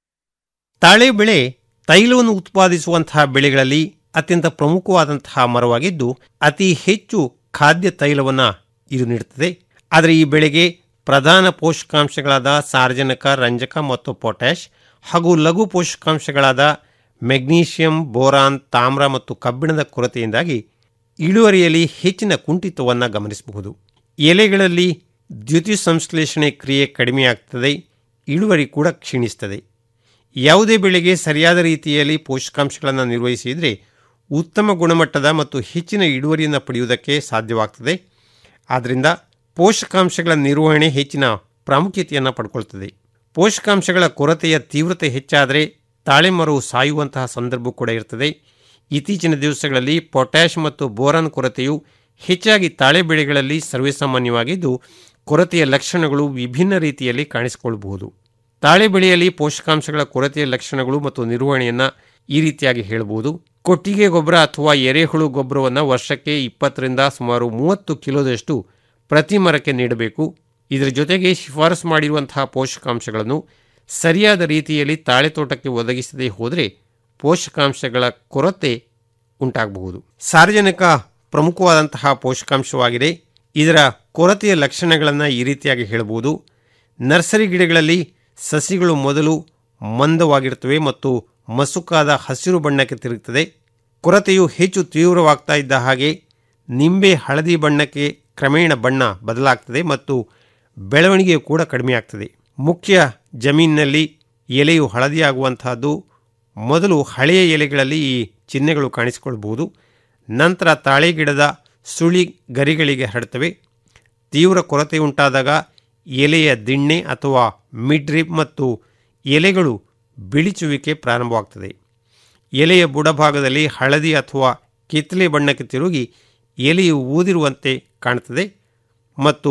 ತಾಳೆ ಬೆಳೆ ತೈಲವನ್ನು ಉತ್ಪಾದಿಸುವಂತಹ ಬೆಳೆಗಳಲ್ಲಿ ಅತ್ಯಂತ ಪ್ರಮುಖವಾದಂತಹ ಮರವಾಗಿದ್ದು ಅತಿ ಹೆಚ್ಚು ಖಾದ್ಯ ತೈಲವನ್ನು ಇದು ನೀಡುತ್ತದೆ ಆದರೆ ಈ ಬೆಳೆಗೆ ಪ್ರಧಾನ ಪೋಷಕಾಂಶಗಳಾದ ಸಾರ್ವಜನಿಕ ರಂಜಕ ಮತ್ತು ಪೊಟ್ಯಾಷ್ ಹಾಗೂ ಲಘು ಪೋಷಕಾಂಶಗಳಾದ ಮೆಗ್ನೀಷಿಯಂ ಬೋರಾನ್ ತಾಮ್ರ ಮತ್ತು ಕಬ್ಬಿಣದ ಕೊರತೆಯಿಂದಾಗಿ ಇಳುವರಿಯಲ್ಲಿ ಹೆಚ್ಚಿನ ಕುಂಠಿತವನ್ನು ಗಮನಿಸಬಹುದು ಎಲೆಗಳಲ್ಲಿ ದ್ಯುತಿ ಸಂಶ್ಲೇಷಣೆ ಕ್ರಿಯೆ ಕಡಿಮೆಯಾಗ್ತದೆ ಇಳುವರಿ ಕೂಡ ಕ್ಷೀಣಿಸ್ತದೆ ಯಾವುದೇ ಬೆಳೆಗೆ ಸರಿಯಾದ ರೀತಿಯಲ್ಲಿ ಪೋಷಕಾಂಶಗಳನ್ನು ನಿರ್ವಹಿಸಿದರೆ ಉತ್ತಮ ಗುಣಮಟ್ಟದ ಮತ್ತು ಹೆಚ್ಚಿನ ಇಳುವರಿಯನ್ನು ಪಡೆಯುವುದಕ್ಕೆ ಸಾಧ್ಯವಾಗ್ತದೆ ಆದ್ದರಿಂದ ಪೋಷಕಾಂಶಗಳ ನಿರ್ವಹಣೆ ಹೆಚ್ಚಿನ ಪ್ರಾಮುಖ್ಯತೆಯನ್ನು ಪಡ್ಕೊಳ್ತದೆ ಪೋಷಕಾಂಶಗಳ ಕೊರತೆಯ ತೀವ್ರತೆ ಹೆಚ್ಚಾದರೆ ತಾಳೆ ಮರವು ಸಾಯುವಂತಹ ಸಂದರ್ಭ ಕೂಡ ಇರ್ತದೆ ಇತ್ತೀಚಿನ ದಿವಸಗಳಲ್ಲಿ ಪೊಟ್ಯಾಷ್ ಮತ್ತು ಬೋರಾನ್ ಕೊರತೆಯು ಹೆಚ್ಚಾಗಿ ತಾಳೆ ಬೆಳೆಗಳಲ್ಲಿ ಸರ್ವೇಸಾಮಾನ್ಯವಾಗಿದ್ದು ಕೊರತೆಯ ಲಕ್ಷಣಗಳು ವಿಭಿನ್ನ ರೀತಿಯಲ್ಲಿ ಕಾಣಿಸಿಕೊಳ್ಳಬಹುದು ತಾಳೆ ಬೆಳೆಯಲ್ಲಿ ಪೋಷಕಾಂಶಗಳ ಕೊರತೆಯ ಲಕ್ಷಣಗಳು ಮತ್ತು ನಿರ್ವಹಣೆಯನ್ನು ಈ ರೀತಿಯಾಗಿ ಹೇಳಬಹುದು ಕೊಟ್ಟಿಗೆ ಗೊಬ್ಬರ ಅಥವಾ ಎರೆಹುಳು ಗೊಬ್ಬರವನ್ನು ವರ್ಷಕ್ಕೆ ಇಪ್ಪತ್ತರಿಂದ ಸುಮಾರು ಮೂವತ್ತು ಕಿಲೋದಷ್ಟು ಪ್ರತಿ ಮರಕ್ಕೆ ನೀಡಬೇಕು ಇದರ ಜೊತೆಗೆ ಶಿಫಾರಸು ಮಾಡಿರುವಂತಹ ಪೋಷಕಾಂಶಗಳನ್ನು ಸರಿಯಾದ ರೀತಿಯಲ್ಲಿ ತಾಳೆ ತೋಟಕ್ಕೆ ಒದಗಿಸದೇ ಹೋದರೆ ಪೋಷಕಾಂಶಗಳ ಕೊರತೆ ಉಂಟಾಗಬಹುದು ಸಾರ್ವಜನಿಕ ಪ್ರಮುಖವಾದಂತಹ ಪೋಷಕಾಂಶವಾಗಿದೆ ಇದರ ಕೊರತೆಯ ಲಕ್ಷಣಗಳನ್ನು ಈ ರೀತಿಯಾಗಿ ಹೇಳಬಹುದು ನರ್ಸರಿ ಗಿಡಗಳಲ್ಲಿ ಸಸಿಗಳು ಮೊದಲು ಮಂದವಾಗಿರುತ್ತವೆ ಮತ್ತು ಮಸುಕಾದ ಹಸಿರು ಬಣ್ಣಕ್ಕೆ ತಿರುಗುತ್ತದೆ ಕೊರತೆಯು ಹೆಚ್ಚು ತೀವ್ರವಾಗ್ತಾ ಇದ್ದ ಹಾಗೆ ನಿಂಬೆ ಹಳದಿ ಬಣ್ಣಕ್ಕೆ ಕ್ರಮೇಣ ಬಣ್ಣ ಬದಲಾಗ್ತದೆ ಮತ್ತು ಬೆಳವಣಿಗೆಯು ಕೂಡ ಕಡಿಮೆಯಾಗ್ತದೆ ಮುಖ್ಯ ಜಮೀನಿನಲ್ಲಿ ಎಲೆಯು ಹಳದಿಯಾಗುವಂತಹದ್ದು ಮೊದಲು ಹಳೆಯ ಎಲೆಗಳಲ್ಲಿ ಈ ಚಿಹ್ನೆಗಳು ಕಾಣಿಸಿಕೊಳ್ಬಹುದು ನಂತರ ತಾಳೆ ಗಿಡದ ಸುಳಿ ಗರಿಗಳಿಗೆ ಹರಡ್ತವೆ ತೀವ್ರ ಕೊರತೆ ಉಂಟಾದಾಗ ಎಲೆಯ ದಿಣ್ಣೆ ಅಥವಾ ಮಿಡ್ರಿಪ್ ಮತ್ತು ಎಲೆಗಳು ಬಿಳಿಚುವಿಕೆ ಪ್ರಾರಂಭವಾಗ್ತದೆ ಎಲೆಯ ಬುಡಭಾಗದಲ್ಲಿ ಹಳದಿ ಅಥವಾ ಕಿತ್ತಲೆ ಬಣ್ಣಕ್ಕೆ ತಿರುಗಿ ಎಲೆಯು ಊದಿರುವಂತೆ ಕಾಣುತ್ತದೆ ಮತ್ತು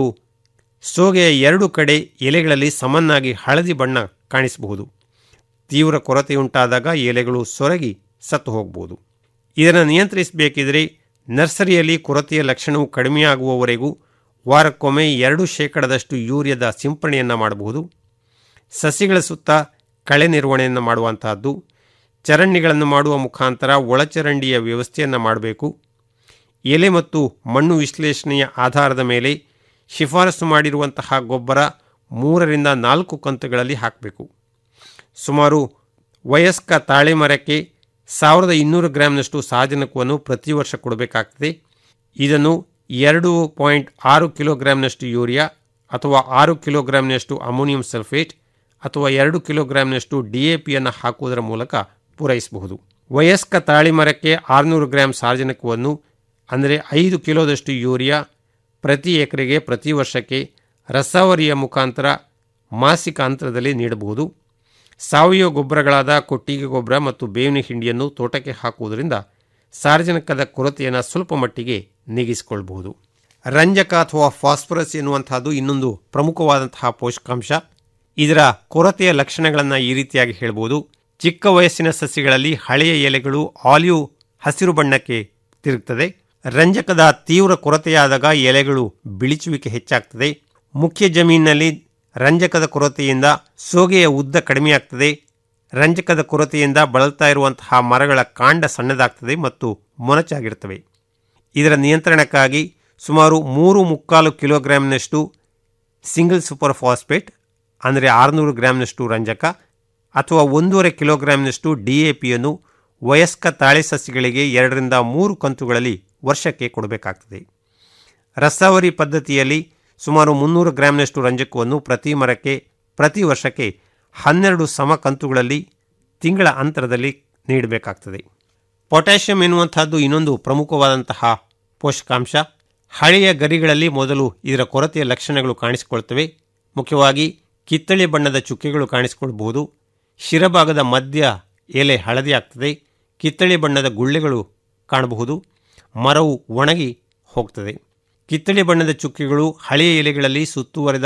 ಸೋಗೆಯ ಎರಡು ಕಡೆ ಎಲೆಗಳಲ್ಲಿ ಸಮನಾಗಿ ಹಳದಿ ಬಣ್ಣ ಕಾಣಿಸಬಹುದು ತೀವ್ರ ಕೊರತೆಯುಂಟಾದಾಗ ಎಲೆಗಳು ಸೊರಗಿ ಸತ್ತು ಹೋಗಬಹುದು ಇದನ್ನು ನಿಯಂತ್ರಿಸಬೇಕಿದ್ರೆ ನರ್ಸರಿಯಲ್ಲಿ ಕೊರತೆಯ ಲಕ್ಷಣವು ಕಡಿಮೆಯಾಗುವವರೆಗೂ ವಾರಕ್ಕೊಮ್ಮೆ ಎರಡು ಶೇಕಡದಷ್ಟು ಯೂರಿಯಾದ ಸಿಂಪರಣೆಯನ್ನು ಮಾಡಬಹುದು ಸಸಿಗಳ ಸುತ್ತ ಕಳೆ ನಿರ್ವಹಣೆಯನ್ನು ಮಾಡುವಂತಹದ್ದು ಚರಂಡಿಗಳನ್ನು ಮಾಡುವ ಮುಖಾಂತರ ಒಳಚರಂಡಿಯ ವ್ಯವಸ್ಥೆಯನ್ನು ಮಾಡಬೇಕು ಎಲೆ ಮತ್ತು ಮಣ್ಣು ವಿಶ್ಲೇಷಣೆಯ ಆಧಾರದ ಮೇಲೆ ಶಿಫಾರಸು ಮಾಡಿರುವಂತಹ ಗೊಬ್ಬರ ಮೂರರಿಂದ ನಾಲ್ಕು ಕಂತುಗಳಲ್ಲಿ ಹಾಕಬೇಕು ಸುಮಾರು ವಯಸ್ಕ ತಾಳೆ ಮರಕ್ಕೆ ಸಾವಿರದ ಇನ್ನೂರು ಗ್ರಾಮ್ನಷ್ಟು ಸಾರಜನಕವನ್ನು ಪ್ರತಿ ವರ್ಷ ಕೊಡಬೇಕಾಗ್ತದೆ ಇದನ್ನು ಎರಡು ಪಾಯಿಂಟ್ ಆರು ಕಿಲೋಗ್ರಾಮ್ನಷ್ಟು ಯೂರಿಯಾ ಅಥವಾ ಆರು ಕಿಲೋಗ್ರಾಮ್ನಷ್ಟು ಅಮೋನಿಯಂ ಸಲ್ಫೇಟ್ ಅಥವಾ ಎರಡು ಕಿಲೋಗ್ರಾಮ್ನಷ್ಟು ಡಿ ಎ ಪಿಯನ್ನು ಹಾಕುವುದರ ಮೂಲಕ ಪೂರೈಸಬಹುದು ವಯಸ್ಕ ತಾಳಿ ಮರಕ್ಕೆ ಆರುನೂರು ಗ್ರಾಂ ಸಾರಜನಕವನ್ನು ಅಂದರೆ ಐದು ಕಿಲೋದಷ್ಟು ಯೂರಿಯಾ ಪ್ರತಿ ಎಕರೆಗೆ ಪ್ರತಿ ವರ್ಷಕ್ಕೆ ರಸಾವರಿಯ ಮುಖಾಂತರ ಮಾಸಿಕ ಅಂತರದಲ್ಲಿ ನೀಡಬಹುದು ಸಾವಯವ ಗೊಬ್ಬರಗಳಾದ ಕೊಟ್ಟಿಗೆ ಗೊಬ್ಬರ ಮತ್ತು ಬೇವಿನ ಹಿಂಡಿಯನ್ನು ತೋಟಕ್ಕೆ ಹಾಕುವುದರಿಂದ ಸಾರ್ವಜನಿಕದ ಕೊರತೆಯನ್ನು ಸ್ವಲ್ಪ ಮಟ್ಟಿಗೆ ನೀಗಿಸಿಕೊಳ್ಳಬಹುದು ರಂಜಕ ಅಥವಾ ಫಾಸ್ಫರಸ್ ಎನ್ನುವಂತಹದ್ದು ಇನ್ನೊಂದು ಪ್ರಮುಖವಾದಂತಹ ಪೋಷಕಾಂಶ ಇದರ ಕೊರತೆಯ ಲಕ್ಷಣಗಳನ್ನು ಈ ರೀತಿಯಾಗಿ ಹೇಳ್ಬೋದು ಚಿಕ್ಕ ವಯಸ್ಸಿನ ಸಸ್ಯಗಳಲ್ಲಿ ಹಳೆಯ ಎಲೆಗಳು ಆಲಿವ್ ಹಸಿರು ಬಣ್ಣಕ್ಕೆ ತಿರುಗ್ತದೆ ರಂಜಕದ ತೀವ್ರ ಕೊರತೆಯಾದಾಗ ಎಲೆಗಳು ಬಿಳಿಚುವಿಕೆ ಹೆಚ್ಚಾಗ್ತದೆ ಮುಖ್ಯ ಜಮೀನಿನಲ್ಲಿ ರಂಜಕದ ಕೊರತೆಯಿಂದ ಸೋಗೆಯ ಉದ್ದ ಕಡಿಮೆಯಾಗ್ತದೆ ರಂಜಕದ ಕೊರತೆಯಿಂದ ಬಳಲ್ತಾ ಇರುವಂತಹ ಮರಗಳ ಕಾಂಡ ಸಣ್ಣದಾಗ್ತದೆ ಮತ್ತು ಮೊನಚಾಗಿರ್ತವೆ ಇದರ ನಿಯಂತ್ರಣಕ್ಕಾಗಿ ಸುಮಾರು ಮೂರು ಮುಕ್ಕಾಲು ಕಿಲೋಗ್ರಾಮ್ನಷ್ಟು ಸಿಂಗಲ್ ಸೂಪರ್ ಫಾಸ್ಫೇಟ್ ಅಂದರೆ ಆರುನೂರು ಗ್ರಾಮ್ನಷ್ಟು ರಂಜಕ ಅಥವಾ ಒಂದೂವರೆ ಕಿಲೋಗ್ರಾಮ್ನಷ್ಟು ಡಿ ಎ ಪಿಯನ್ನು ವಯಸ್ಕ ತಾಳೆ ಸಸ್ಯಗಳಿಗೆ ಎರಡರಿಂದ ಮೂರು ಕಂತುಗಳಲ್ಲಿ ವರ್ಷಕ್ಕೆ ಕೊಡಬೇಕಾಗ್ತದೆ ರಸಾವರಿ ಪದ್ಧತಿಯಲ್ಲಿ ಸುಮಾರು ಮುನ್ನೂರು ಗ್ರಾಮ್ನಷ್ಟು ರಂಜಕವನ್ನು ಪ್ರತಿ ಮರಕ್ಕೆ ಪ್ರತಿ ವರ್ಷಕ್ಕೆ ಹನ್ನೆರಡು ಸಮ ಕಂತುಗಳಲ್ಲಿ ತಿಂಗಳ ಅಂತರದಲ್ಲಿ ನೀಡಬೇಕಾಗ್ತದೆ ಪೊಟ್ಯಾಷಿಯಂ ಎನ್ನುವಂತಹದ್ದು ಇನ್ನೊಂದು ಪ್ರಮುಖವಾದಂತಹ ಪೋಷಕಾಂಶ ಹಳೆಯ ಗರಿಗಳಲ್ಲಿ ಮೊದಲು ಇದರ ಕೊರತೆಯ ಲಕ್ಷಣಗಳು ಕಾಣಿಸಿಕೊಳ್ತವೆ ಮುಖ್ಯವಾಗಿ ಕಿತ್ತಳೆ ಬಣ್ಣದ ಚುಕ್ಕೆಗಳು ಕಾಣಿಸಿಕೊಳ್ಬಹುದು ಶಿರಭಾಗದ ಮಧ್ಯ ಎಲೆ ಹಳದಿ ಆಗ್ತದೆ ಕಿತ್ತಳೆ ಬಣ್ಣದ ಗುಳ್ಳೆಗಳು ಕಾಣಬಹುದು ಮರವು ಒಣಗಿ ಹೋಗ್ತದೆ ಕಿತ್ತಳೆ ಬಣ್ಣದ ಚುಕ್ಕೆಗಳು ಹಳೆಯ ಎಲೆಗಳಲ್ಲಿ ಸುತ್ತುವರೆದ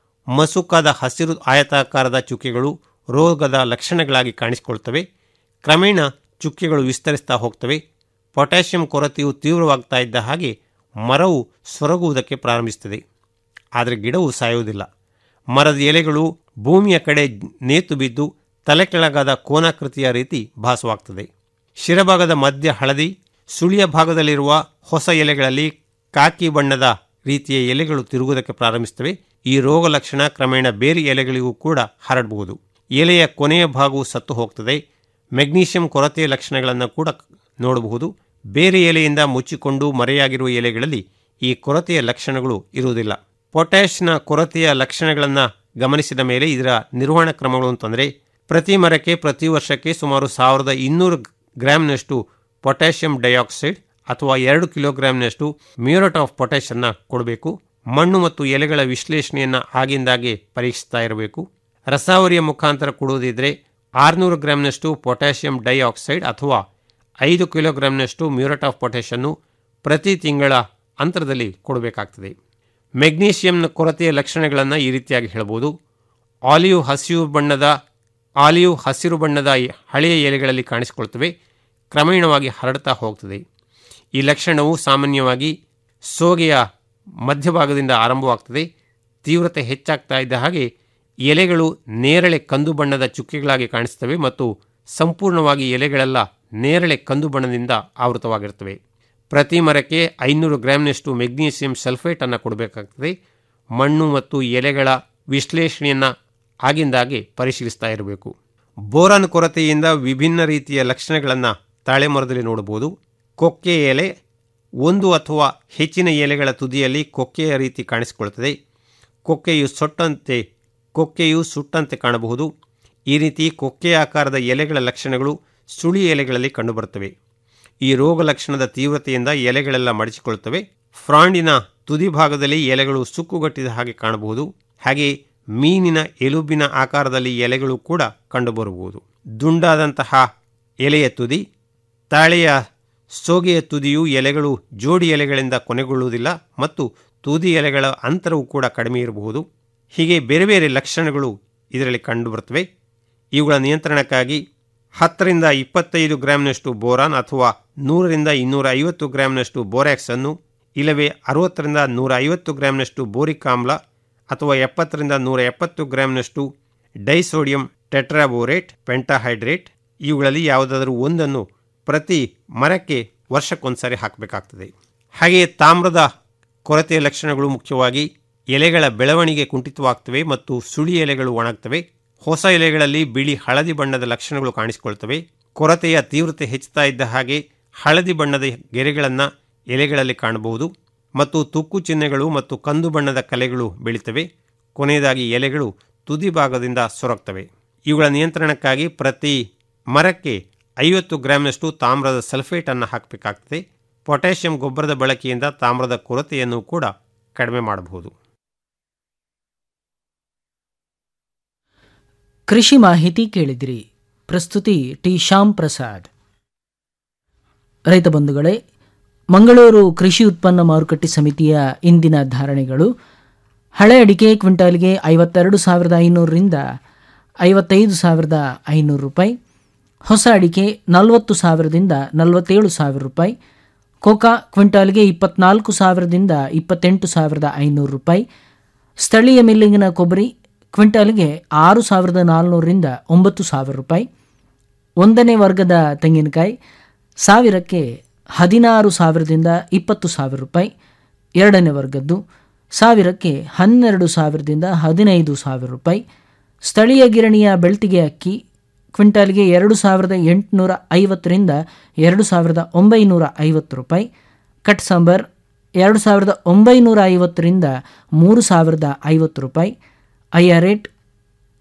ಮಸುಕಾದ ಹಸಿರು ಆಯತಾಕಾರದ ಚುಕ್ಕೆಗಳು ರೋಗದ ಲಕ್ಷಣಗಳಾಗಿ ಕಾಣಿಸಿಕೊಳ್ತವೆ ಕ್ರಮೇಣ ಚುಕ್ಕೆಗಳು ವಿಸ್ತರಿಸ್ತಾ ಹೋಗ್ತವೆ ಪೊಟ್ಯಾಷಿಯಂ ಕೊರತೆಯು ತೀವ್ರವಾಗ್ತಾ ಇದ್ದ ಹಾಗೆ ಮರವು ಸೊರಗುವುದಕ್ಕೆ ಪ್ರಾರಂಭಿಸುತ್ತದೆ ಆದರೆ ಗಿಡವು ಸಾಯುವುದಿಲ್ಲ ಮರದ ಎಲೆಗಳು ಭೂಮಿಯ ಕಡೆ ನೇತು ಬಿದ್ದು ತಲೆ ಕೆಳಗಾದ ಕೋನಾಕೃತಿಯ ರೀತಿ ಭಾಸವಾಗ್ತದೆ ಶಿರಭಾಗದ ಮಧ್ಯ ಹಳದಿ ಸುಳಿಯ ಭಾಗದಲ್ಲಿರುವ ಹೊಸ ಎಲೆಗಳಲ್ಲಿ ಕಾಕಿ ಬಣ್ಣದ ರೀತಿಯ ಎಲೆಗಳು ತಿರುಗುವುದಕ್ಕೆ ಪ್ರಾರಂಭಿಸುತ್ತವೆ ಈ ರೋಗ ಲಕ್ಷಣ ಕ್ರಮೇಣ ಬೇರೆ ಎಲೆಗಳಿಗೂ ಕೂಡ ಹರಡಬಹುದು ಎಲೆಯ ಕೊನೆಯ ಭಾಗವು ಸತ್ತು ಹೋಗ್ತದೆ ಮೆಗ್ನೀಷಿಯಂ ಕೊರತೆಯ ಲಕ್ಷಣಗಳನ್ನು ಕೂಡ ನೋಡಬಹುದು ಬೇರೆ ಎಲೆಯಿಂದ ಮುಚ್ಚಿಕೊಂಡು ಮರೆಯಾಗಿರುವ ಎಲೆಗಳಲ್ಲಿ ಈ ಕೊರತೆಯ ಲಕ್ಷಣಗಳು ಇರುವುದಿಲ್ಲ ಪೊಟ್ಯಾಷ್ನ ಕೊರತೆಯ ಲಕ್ಷಣಗಳನ್ನು ಗಮನಿಸಿದ ಮೇಲೆ ಇದರ ನಿರ್ವಹಣಾ ಕ್ರಮಗಳು ಅಂತಂದರೆ ಪ್ರತಿ ಮರಕ್ಕೆ ಪ್ರತಿ ವರ್ಷಕ್ಕೆ ಸುಮಾರು ಸಾವಿರದ ಇನ್ನೂರು ಗ್ರಾಮ್ನಷ್ಟು ಪೊಟ್ಯಾಷಿಯಂ ಡೈಆಕ್ಸೈಡ್ ಅಥವಾ ಎರಡು ಕಿಲೋಗ್ರಾಮ್ನಷ್ಟು ಮ್ಯೂರೇಟ್ ಆಫ್ ಪೊಟ್ಯಾಷನ್ನ ಕೊಡಬೇಕು ಮಣ್ಣು ಮತ್ತು ಎಲೆಗಳ ವಿಶ್ಲೇಷಣೆಯನ್ನು ಆಗಿಂದಾಗೆ ಪರೀಕ್ಷಿಸ್ತಾ ಇರಬೇಕು ರಸಾವರಿಯ ಮುಖಾಂತರ ಕೊಡುವುದಿದ್ರೆ ಆರುನೂರು ಗ್ರಾಮ್ನಷ್ಟು ಪೊಟ್ಯಾಷಿಯಂ ಡೈಆಕ್ಸೈಡ್ ಅಥವಾ ಐದು ಕಿಲೋಗ್ರಾಮ್ನಷ್ಟು ಮ್ಯೂರೇಟ್ ಆಫ್ ಪೊಟ್ಯಾಷನ್ನು ಪ್ರತಿ ತಿಂಗಳ ಅಂತರದಲ್ಲಿ ಕೊಡಬೇಕಾಗ್ತದೆ ಮೆಗ್ನೀಷಿಯಂನ ಕೊರತೆಯ ಲಕ್ಷಣಗಳನ್ನು ಈ ರೀತಿಯಾಗಿ ಹೇಳ್ಬೋದು ಆಲಿವ್ ಹಸಿರು ಬಣ್ಣದ ಆಲಿವ್ ಹಸಿರು ಬಣ್ಣದ ಹಳೆಯ ಎಲೆಗಳಲ್ಲಿ ಕಾಣಿಸಿಕೊಳ್ತವೆ ಕ್ರಮೇಣವಾಗಿ ಹರಡ್ತಾ ಹೋಗ್ತದೆ ಈ ಲಕ್ಷಣವು ಸಾಮಾನ್ಯವಾಗಿ ಸೋಗೆಯ ಮಧ್ಯಭಾಗದಿಂದ ಆರಂಭವಾಗ್ತದೆ ತೀವ್ರತೆ ಹೆಚ್ಚಾಗ್ತಾ ಇದ್ದ ಹಾಗೆ ಎಲೆಗಳು ನೇರಳೆ ಕಂದು ಬಣ್ಣದ ಚುಕ್ಕೆಗಳಾಗಿ ಕಾಣಿಸ್ತವೆ ಮತ್ತು ಸಂಪೂರ್ಣವಾಗಿ ಎಲೆಗಳೆಲ್ಲ ನೇರಳೆ ಕಂದು ಬಣ್ಣದಿಂದ ಆವೃತವಾಗಿರ್ತವೆ ಪ್ರತಿ ಮರಕ್ಕೆ ಐನೂರು ಗ್ರಾಮ್ನಷ್ಟು ಮೆಗ್ನೀಷಿಯಂ ಸಲ್ಫೇಟನ್ನು ಕೊಡಬೇಕಾಗ್ತದೆ ಮಣ್ಣು ಮತ್ತು ಎಲೆಗಳ ವಿಶ್ಲೇಷಣೆಯನ್ನು ಆಗಿಂದಾಗೆ ಪರಿಶೀಲಿಸ್ತಾ ಇರಬೇಕು ಬೋರಾನ್ ಕೊರತೆಯಿಂದ ವಿಭಿನ್ನ ರೀತಿಯ ಲಕ್ಷಣಗಳನ್ನು ತಾಳೆ ಮರದಲ್ಲಿ ನೋಡಬಹುದು ಕೊಕ್ಕೆ ಎಲೆ ಒಂದು ಅಥವಾ ಹೆಚ್ಚಿನ ಎಲೆಗಳ ತುದಿಯಲ್ಲಿ ಕೊಕ್ಕೆಯ ರೀತಿ ಕಾಣಿಸಿಕೊಳ್ತದೆ ಕೊಕ್ಕೆಯು ಸೊಟ್ಟಂತೆ ಕೊಕ್ಕೆಯು ಸುಟ್ಟಂತೆ ಕಾಣಬಹುದು ಈ ರೀತಿ ಕೊಕ್ಕೆ ಆಕಾರದ ಎಲೆಗಳ ಲಕ್ಷಣಗಳು ಸುಳಿ ಎಲೆಗಳಲ್ಲಿ ಕಂಡುಬರುತ್ತವೆ ಈ ರೋಗ ಲಕ್ಷಣದ ತೀವ್ರತೆಯಿಂದ ಎಲೆಗಳೆಲ್ಲ ಮಡಚಿಕೊಳ್ಳುತ್ತವೆ ಫ್ರಾಂಡಿನ ತುದಿ ಭಾಗದಲ್ಲಿ ಎಲೆಗಳು ಸುಕ್ಕುಗಟ್ಟಿದ ಹಾಗೆ ಕಾಣಬಹುದು ಹಾಗೆ ಮೀನಿನ ಎಲುಬಿನ ಆಕಾರದಲ್ಲಿ ಎಲೆಗಳು ಕೂಡ ಕಂಡುಬರಬಹುದು ದುಂಡಾದಂತಹ ಎಲೆಯ ತುದಿ ತಾಳೆಯ ಸೋಗೆಯ ತುದಿಯು ಎಲೆಗಳು ಜೋಡಿ ಎಲೆಗಳಿಂದ ಕೊನೆಗೊಳ್ಳುವುದಿಲ್ಲ ಮತ್ತು ತುದಿ ಎಲೆಗಳ ಅಂತರವು ಕೂಡ ಕಡಿಮೆ ಇರಬಹುದು ಹೀಗೆ ಬೇರೆ ಬೇರೆ ಲಕ್ಷಣಗಳು ಇದರಲ್ಲಿ ಕಂಡುಬರುತ್ತವೆ ಇವುಗಳ ನಿಯಂತ್ರಣಕ್ಕಾಗಿ ಹತ್ತರಿಂದ ಇಪ್ಪತ್ತೈದು ಗ್ರಾಮ್ನಷ್ಟು ಬೋರಾನ್ ಅಥವಾ ನೂರರಿಂದ ಇನ್ನೂರ ಐವತ್ತು ಗ್ರಾಮ್ನಷ್ಟು ಬೋರ್ಯಾಕ್ಸ್ ಅನ್ನು ಇಲ್ಲವೇ ಅರವತ್ತರಿಂದ ನೂರ ಐವತ್ತು ಗ್ರಾಮ್ನಷ್ಟು ಬೋರಿಕ್ ಆಮ್ಲ ಅಥವಾ ಎಪ್ಪತ್ತರಿಂದ ನೂರ ಎಪ್ಪತ್ತು ಗ್ರಾಮ್ನಷ್ಟು ಡೈಸೋಡಿಯಂ ಟೆಟ್ರಾಬೋರೇಟ್ ಪೆಂಟಾಹೈಡ್ರೇಟ್ ಇವುಗಳಲ್ಲಿ ಯಾವುದಾದರೂ ಒಂದನ್ನು ಪ್ರತಿ ಮರಕ್ಕೆ ವರ್ಷಕ್ಕೊಂದ್ಸರಿ ಹಾಕಬೇಕಾಗ್ತದೆ ಹಾಗೆಯೇ ತಾಮ್ರದ ಕೊರತೆಯ ಲಕ್ಷಣಗಳು ಮುಖ್ಯವಾಗಿ ಎಲೆಗಳ ಬೆಳವಣಿಗೆ ಕುಂಠಿತವಾಗ್ತವೆ ಮತ್ತು ಸುಳಿ ಎಲೆಗಳು ಒಣಗ್ತವೆ ಹೊಸ ಎಲೆಗಳಲ್ಲಿ ಬಿಳಿ ಹಳದಿ ಬಣ್ಣದ ಲಕ್ಷಣಗಳು ಕಾಣಿಸಿಕೊಳ್ತವೆ ಕೊರತೆಯ ತೀವ್ರತೆ ಹೆಚ್ಚುತ್ತಾ ಇದ್ದ ಹಾಗೆ ಹಳದಿ ಬಣ್ಣದ ಗೆರೆಗಳನ್ನು ಎಲೆಗಳಲ್ಲಿ ಕಾಣಬಹುದು ಮತ್ತು ತುಕ್ಕು ಚಿಹ್ನೆಗಳು ಮತ್ತು ಕಂದು ಬಣ್ಣದ ಕಲೆಗಳು ಬೆಳೀತವೆ ಕೊನೆಯದಾಗಿ ಎಲೆಗಳು ತುದಿ ಭಾಗದಿಂದ ಸೊರಗ್ತವೆ ಇವುಗಳ ನಿಯಂತ್ರಣಕ್ಕಾಗಿ ಪ್ರತಿ ಮರಕ್ಕೆ ಐವತ್ತು ಗ್ರಾಮ್ನಷ್ಟು ತಾಮ್ರದ ಸಲ್ಫೇಟನ್ನು ಹಾಕಬೇಕಾಗ್ತದೆ ಪೊಟ್ಯಾಷಿಯಂ ಗೊಬ್ಬರದ ಬಳಕೆಯಿಂದ ತಾಮ್ರದ ಕೊರತೆಯನ್ನು ಕೂಡ ಕಡಿಮೆ ಮಾಡಬಹುದು ಕೃಷಿ ಮಾಹಿತಿ ಕೇಳಿದಿರಿ ಪ್ರಸ್ತುತಿ ಟಿ ಶ್ಯಾಮ್ ಪ್ರಸಾದ್ ರೈತ ಬಂಧುಗಳೇ ಮಂಗಳೂರು ಕೃಷಿ ಉತ್ಪನ್ನ ಮಾರುಕಟ್ಟೆ ಸಮಿತಿಯ ಇಂದಿನ ಧಾರಣೆಗಳು ಹಳೆ ಅಡಿಕೆ ಕ್ವಿಂಟಾಲ್ಗೆ ಐವತ್ತೆರಡು ಸಾವಿರದ ಐನೂರರಿಂದ ಐವತ್ತೈದು ಸಾವಿರದ ಐನೂರು ರೂಪಾಯಿ ಹೊಸ ಅಡಿಕೆ ನಲವತ್ತು ಸಾವಿರದಿಂದ ನಲವತ್ತೇಳು ಸಾವಿರ ರೂಪಾಯಿ ಕೋಕಾ ಕ್ವಿಂಟಾಲ್ಗೆ ಇಪ್ಪತ್ನಾಲ್ಕು ಸಾವಿರದಿಂದ ಇಪ್ಪತ್ತೆಂಟು ಸಾವಿರದ ಐನೂರು ರೂಪಾಯಿ ಸ್ಥಳೀಯ ಮಿಲ್ಲಿಂಗಿನ ಕೊಬ್ಬರಿ ಕ್ವಿಂಟಾಲ್ಗೆ ಆರು ಸಾವಿರದ ನಾಲ್ನೂರರಿಂದ ಒಂಬತ್ತು ಸಾವಿರ ರೂಪಾಯಿ ಒಂದನೇ ವರ್ಗದ ತೆಂಗಿನಕಾಯಿ ಸಾವಿರಕ್ಕೆ ಹದಿನಾರು ಸಾವಿರದಿಂದ ಇಪ್ಪತ್ತು ಸಾವಿರ ರೂಪಾಯಿ ಎರಡನೇ ವರ್ಗದ್ದು ಸಾವಿರಕ್ಕೆ ಹನ್ನೆರಡು ಸಾವಿರದಿಂದ ಹದಿನೈದು ಸಾವಿರ ರೂಪಾಯಿ ಸ್ಥಳೀಯ ಗಿರಣಿಯ ಬೆಳ್ತಿಗೆ ಅಕ್ಕಿ ಕ್ವಿಂಟಾಲ್ಗೆ ಎರಡು ಸಾವಿರದ ಎಂಟುನೂರ ಐವತ್ತರಿಂದ ಎರಡು ಸಾವಿರದ ಒಂಬೈನೂರ ಐವತ್ತು ರೂಪಾಯಿ ಕಟ್ ಸಾಂಬಾರ್ ಎರಡು ಸಾವಿರದ ಒಂಬೈನೂರ ಐವತ್ತರಿಂದ ಮೂರು ಸಾವಿರದ ಐವತ್ತು ರೂಪಾಯಿ ಐ ಆರ್ ರೇಟ್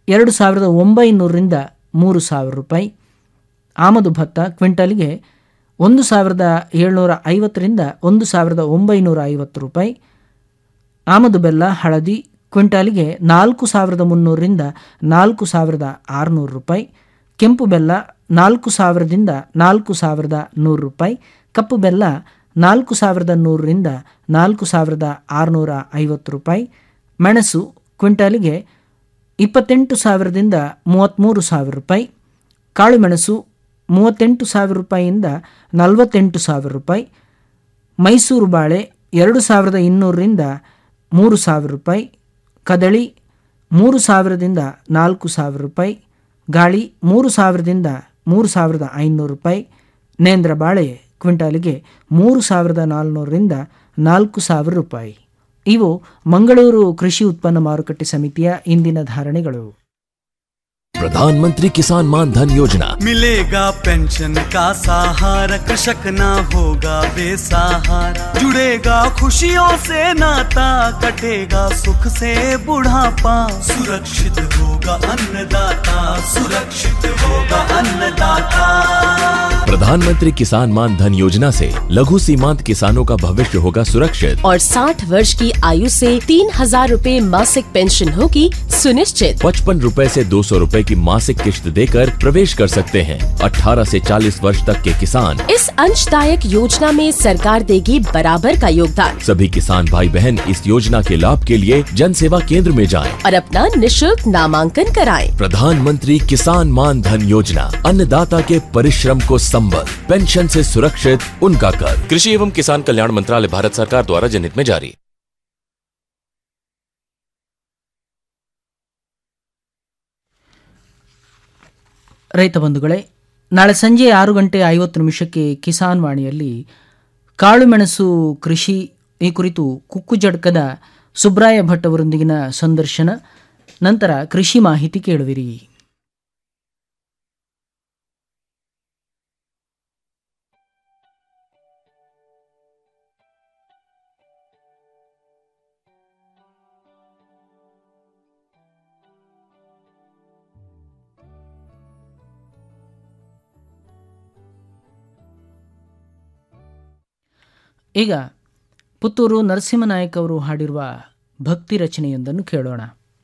ಎರಡು ಸಾವಿರದ ಒಂಬೈನೂರರಿಂದ ಮೂರು ಸಾವಿರ ರೂಪಾಯಿ ಆಮದು ಭತ್ತ ಕ್ವಿಂಟಲ್ಗೆ ಒಂದು ಸಾವಿರದ ಏಳ್ನೂರ ಐವತ್ತರಿಂದ ಒಂದು ಸಾವಿರದ ಒಂಬೈನೂರ ಐವತ್ತು ರೂಪಾಯಿ ಆಮದು ಬೆಲ್ಲ ಹಳದಿ ಕ್ವಿಂಟಾಲಿಗೆ ನಾಲ್ಕು ಸಾವಿರದ ಮುನ್ನೂರರಿಂದ ನಾಲ್ಕು ಸಾವಿರದ ಆರುನೂರು ರೂಪಾಯಿ ಕೆಂಪು ಬೆಲ್ಲ ನಾಲ್ಕು ಸಾವಿರದಿಂದ ನಾಲ್ಕು ಸಾವಿರದ ನೂರು ರೂಪಾಯಿ ಕಪ್ಪು ಬೆಲ್ಲ ನಾಲ್ಕು ಸಾವಿರದ ನೂರರಿಂದ ನಾಲ್ಕು ಸಾವಿರದ ಆರುನೂರ ಐವತ್ತು ರೂಪಾಯಿ ಮೆಣಸು ಕ್ವಿಂಟಾಲಿಗೆ ಇಪ್ಪತ್ತೆಂಟು ಸಾವಿರದಿಂದ ಮೂವತ್ತ್ಮೂರು ಸಾವಿರ ರೂಪಾಯಿ ಕಾಳುಮೆಣಸು ಮೂವತ್ತೆಂಟು ಸಾವಿರ ರೂಪಾಯಿಯಿಂದ ನಲವತ್ತೆಂಟು ಸಾವಿರ ರೂಪಾಯಿ ಮೈಸೂರು ಬಾಳೆ ಎರಡು ಸಾವಿರದ ಇನ್ನೂರರಿಂದ ಮೂರು ಸಾವಿರ ರೂಪಾಯಿ ಕದಳಿ ಮೂರು ಸಾವಿರದಿಂದ ನಾಲ್ಕು ಸಾವಿರ ರೂಪಾಯಿ ಗಾಳಿ ಮೂರು ಸಾವಿರದಿಂದ ಮೂರು ಸಾವಿರದ ಐನೂರು ರೂಪಾಯಿ ನೇಂದ್ರ ಬಾಳೆ ಕ್ವಿಂಟಾಲಿಗೆ ಮೂರು ಸಾವಿರದ ನಾಲ್ನೂರರಿಂದ ನಾಲ್ಕು ಸಾವಿರ ರೂಪಾಯಿ ಇವು ಮಂಗಳೂರು ಕೃಷಿ ಉತ್ಪನ್ನ ಮಾರುಕಟ್ಟೆ ಸಮಿತಿಯ ಇಂದಿನ ಧಾರಣೆಗಳು प्रधानमंत्री किसान मान धन योजना मिलेगा पेंशन का सहारा कृषक ना होगा बेसहारा जुड़ेगा खुशियों से नाता कटेगा सुख से बुढ़ापा सुरक्षित होगा अन्नदाता सुरक्षित होगा अन्नदाता प्रधानमंत्री किसान मान धन योजना से लघु सीमांत किसानों का भविष्य होगा सुरक्षित और 60 वर्ष की आयु से तीन हजार रूपए मासिक पेंशन होगी सुनिश्चित पचपन रूपए से दो सौ रूपए की मासिक किश्त देकर प्रवेश कर सकते हैं 18 से 40 वर्ष तक के किसान इस अंशदायक योजना में सरकार देगी बराबर का योगदान सभी किसान भाई बहन इस योजना के लाभ के लिए जन सेवा केंद्र में जाएं। और अपना निशुल्क नामांकन कराएं। प्रधानमंत्री किसान मान धन योजना अन्नदाता के परिश्रम को संबल पेंशन से सुरक्षित उनका कर कृषि एवं किसान कल्याण मंत्रालय भारत सरकार द्वारा जनहित में जारी ರೈತ ಬಂಧುಗಳೇ ನಾಳೆ ಸಂಜೆ ಆರು ಗಂಟೆ ಐವತ್ತು ನಿಮಿಷಕ್ಕೆ ಕಿಸಾನ್ ವಾಣಿಯಲ್ಲಿ ಕಾಳುಮೆಣಸು ಕೃಷಿ ಈ ಕುರಿತು ಕುಕ್ಕುಜಡ್ಕದ ಸುಬ್ರಾಯ ಭಟ್ ಅವರೊಂದಿಗಿನ ಸಂದರ್ಶನ ನಂತರ ಕೃಷಿ ಮಾಹಿತಿ ಕೇಳುವಿರಿ ಈಗ ಪುತ್ತೂರು ನರಸಿಂಹನಾಯಕ್ ಅವರು ಹಾಡಿರುವ ಭಕ್ತಿ ರಚನೆಯೊಂದನ್ನು ಕೇಳೋಣ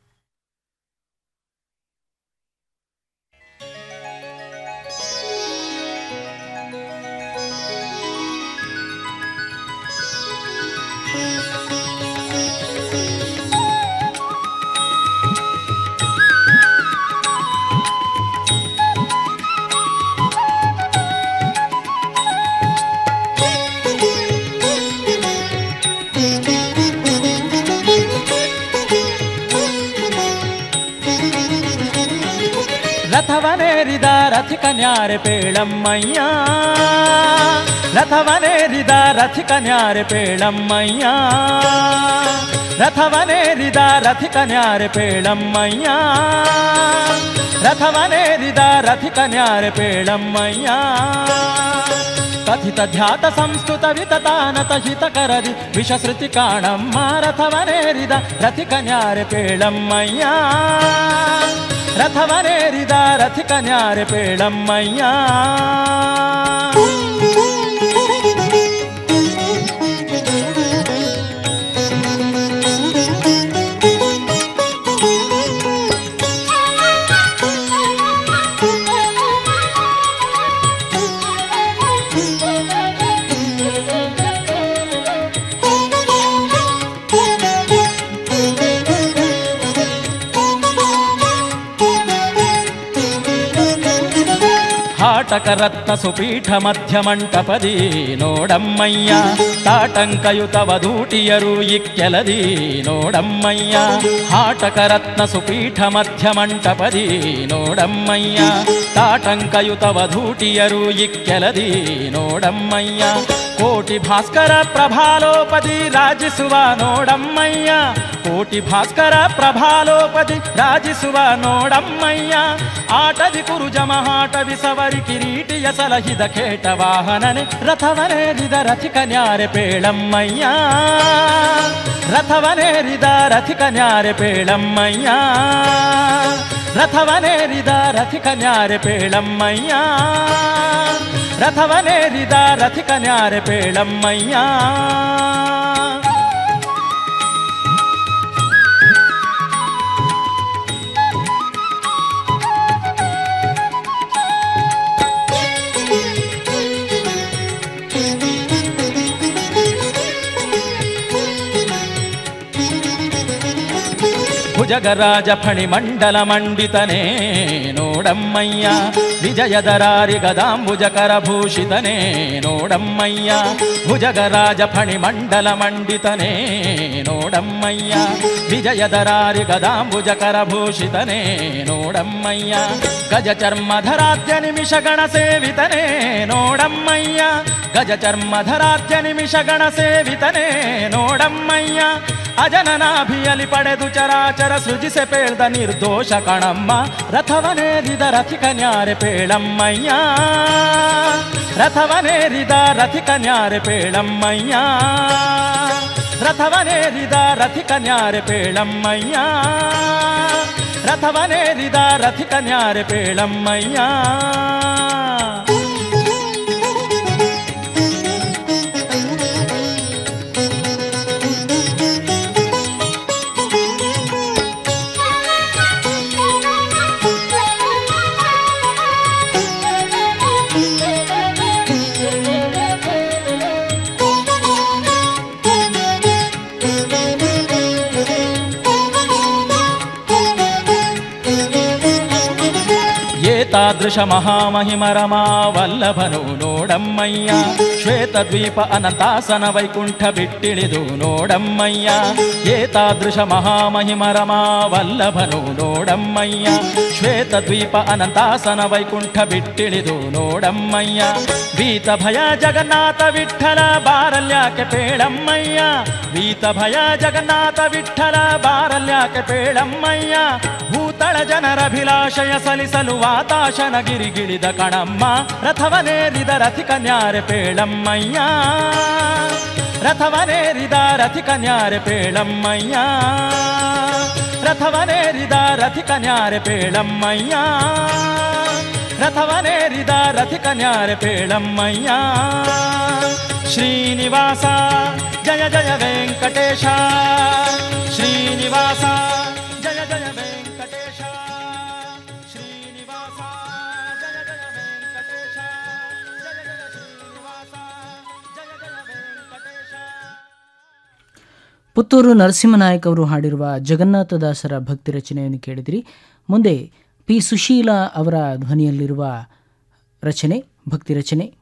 ರಥವನೇರಿದ ರಥಿಕ ನ್ಯಾರೆ ಪೇಳಮ್ಮಯ್ಯ ರಥವನೇರಿದ ರಥಿಕ ನ್ಯಾರೆ ಪೇಳಮ್ಮಯ್ಯ ರಥವನೇರಿದ ರಥಿಕ ನ್ಯಾರೆ ಪೇಳಮ್ಮಯ್ಯ ರಥವನೇರಿದ ರಥಿಕ ನ್ಯಾರೆ ಪೇಳಮ್ಮಯ್ಯ ಕಥಿತ ಧ್ಯಾತ ಸಂಸ್ಕೃತ ವಿತತಾನತ ಹಿತಕರದಿ ವಿಷಶ್ರುತಿ ಕಾಣಮ್ಮ ರಥವನೇರಿದ ರಥಿಕ ನ್ಯಾರೆ ಪೇಳಮ್ಮಯ್ಯ ರಥವನೇರಿದ ರಥಿಕ ನ್ಯಾರೆ ಪೇಳಮ್ಮಯ್ಯ ಹಾಟಕ ರತ್ನ ಸುಪೀಠ ಮಧ್ಯ ಮಂಟಪದಿ ನೋಡಮ್ಮಯ್ಯ ತಾಟಂಕಯುತ ವಧೂಟಿಯರು ಇಕ್ಕೆಲದಿ ನೋಡಮ್ಮಯ್ಯ ಹಾಟಕ ರತ್ನ ಸುಪೀಠ ಮಧ್ಯ ಮಂಟಪದಿ ನೋಡಮ್ಮಯ್ಯ ತಾಟಂಕಯುತ ವಧೂಟಿಯರು ಇಕ್ಕೆಲದಿ ನೋಡಮ್ಮಯ್ಯ ಕೋಟಿ ಭಾಸ್ಕರ ಪ್ರಭಾಲೋಪದಿ ರಾಜಿಸುವ ನೋಡಮ್ಮಯ್ಯ ಕೋಟಿ ಭಾಸ್ಕರ ಪ್ರಭಾಲೋಪದಿ ರಾಜಿಸುವ ನೋಡಮ್ಮಯ್ಯ ಆಟದಿ ಕುರುಜ ಮಹಾಟವಿ ಸವರಿ ಕಿರೀಟಿಯ ಸಲಹಿದ ಖೇಟ ವಾಹನನೆ ರಥವನೇರಿದ ರಥಿಕ ನ್ಯಾರೆ ಪೇಳಮ್ಮಯ್ಯ ರಥವನೇರಿದ ರಥಿಕ ನ್ಯಾರೆ ಪೇಳಮ್ಮಯ್ಯ ರಥವನೇರಿದ ರಥಿಕ ನ್ಯಾರೆ ಪೇಳಮ್ಮಯ್ಯ ರಥವನೇರಿದ ರಥಿಕ ನ್ಯಾರೆ ಪೇಳಮ್ಮಯ್ಯ ಭುಜಗರಾಜ ಫಣಿ ಮಂಡಲ ಮಂಡಿತನೇ ನೋಡಮ್ಮಯ್ಯ ವಿಜಯದರಾರಿ ಗದಾಂಬುಜ ಕರಭೂಷಿತನೇ ನೋಡಮ್ಮಯ್ಯ ಭುಜಗರಾಜ ಫಣಿ ಮಂಡಲ ಮಂಡಿತನೇ ನೋಡಮ್ಮಯ್ಯ ವಿಜಯದರಾರಿ ಗದಾಂಬುಜ ಕರಭೂಷಿತನೇ ನೋಡಮ್ಮಯ್ಯ ಗಜ ಚರ್ಮಧರಾಧ್ಯ ನಿಮಿಷ ಗಣ ಸೇವಿತನೇ ನೋಡಮ್ಮಯ್ಯ ಗಜ ಚರ್ಮಧರಾಧ್ಯ ನಿಮಿಷ ಗಣ ಸೇವಿತನೇ ನೋಡಮ್ಮಯ್ಯ ಅಜನನಾಭಿಯಲಿ ಪಡೆದು ಚರಾಚರ ಸೃಜಿಸೆ ಪೇಳ್ದ ನಿರ್ದೋಷ ಕಣಮ್ಮ ರಥವನೇರಿದ ರಥಿಕ ನ್ಯಾರೆ ಪೇಳಮ್ಮಯ್ಯ ರಥವನೇರಿದ ರಥಿಕ ನ್ಯಾರೆ ಪೇಳಮ್ಮಯ್ಯ ರಥವನೇರಿದ ರಥಿಕ ನ್ಯಾರೆ ಪೇಳಮ್ಮಯ್ಯ ರಥವನೇರಿದ ರಥಿಕ ನ್ಯಾರೆ ಪೇಳಮ್ಮಯ್ಯ ಏತಾದೃಶ ಮಹಾಮಹಿಮರಮಾ ವಲ್ಲಭನು ನೋಡಮ್ಮಯ್ಯ ಶ್ವೇತದ್ವೀಪ ಅನಂತಾಸನ ವೈಕುಂಠ ಬಿಟ್ಟಿಳಿದು ನೋಡಮ್ಮಯ್ಯ ಏತಾದೃಶ ಮಹಾಮಹಿಮರಮಾ ವಲ್ಲಭನು ನೋಡಮ್ಮಯ್ಯ ಶ್ವೇತದ್ವೀಪ ಅನಂತಾಸನ ವೈಕುಂಠ ಬಿಟ್ಟಿಳಿದು ನೋಡಮ್ಮಯ್ಯ ವೀತ ಭಯ ಜಗನ್ನಾಥ ವಿಠಲ ಬಾರಲ್ಯಾಕೆ ಪೇಳಮ್ಮಯ್ಯ ವೀತ ಭಯ ಜಗನ್ನಾಥ ವಿಠಲ ಬಾರಲ್ಯಾಕೆ ಪೇಳಮ್ಮಯ್ಯ ಭೂತಳ ಜನರಭಿಲಾಷಯ ಸಲಿಸಲು ವಾತಾಶನ ಗಿರಿಗಿಳಿದ ಕಣಮ್ಮ ರಥವನೇರಿದ ರಥಿಕ ನ್ಯಾರೆ ಪೇಳಮ್ಮಯ್ಯ ರಥವನೇರಿದ ರಥಿಕ ನ್ಯಾರೆ ಪೇಳಮ್ಮಯ್ಯ ರಥವನೇರಿದ ರಥಿಕ ನ್ಯಾರೆ ಪೇಳಮ್ಮಯ್ಯ ರಥವನೇರಿದ ರಥಿಕ ನ್ಯಾರೆ ಪೇಳಮ್ಮಯ್ಯ ಶ್ರೀನಿವಾಸ ಜಯ ಜಯ ವೆಂಕಟೇಶ ಶ್ರೀನಿವಾಸ ಜಯ ಜಯ ವೆಂಕಟೇಶ ಶ್ರೀನಿವಾಸ ಜಯ ಜಯ ವೆಂಕಟೇಶ ಜಯ ಜಯ ಶ್ರೀನಿವಾಸ ಜಯ ಜಯ ವೆಂಕಟೇಶ ಪುತ್ತೂರು ನರಸಿಂಹನಾಯಕ್ ಅವರು ಹಾಡಿರುವ ಜಗನ್ನಾಥದಾಸರ ಭಕ್ತಿ ರಚನೆಯನ್ನು ಕೇಳಿದಿರಿ ಮುಂದೆ ಪಿ ಸುಶೀಲಾ ಅವರ ಧ್ವನಿಯಲ್ಲಿರುವ ರಚನೆ ಭಕ್ತಿ ರಚನೆ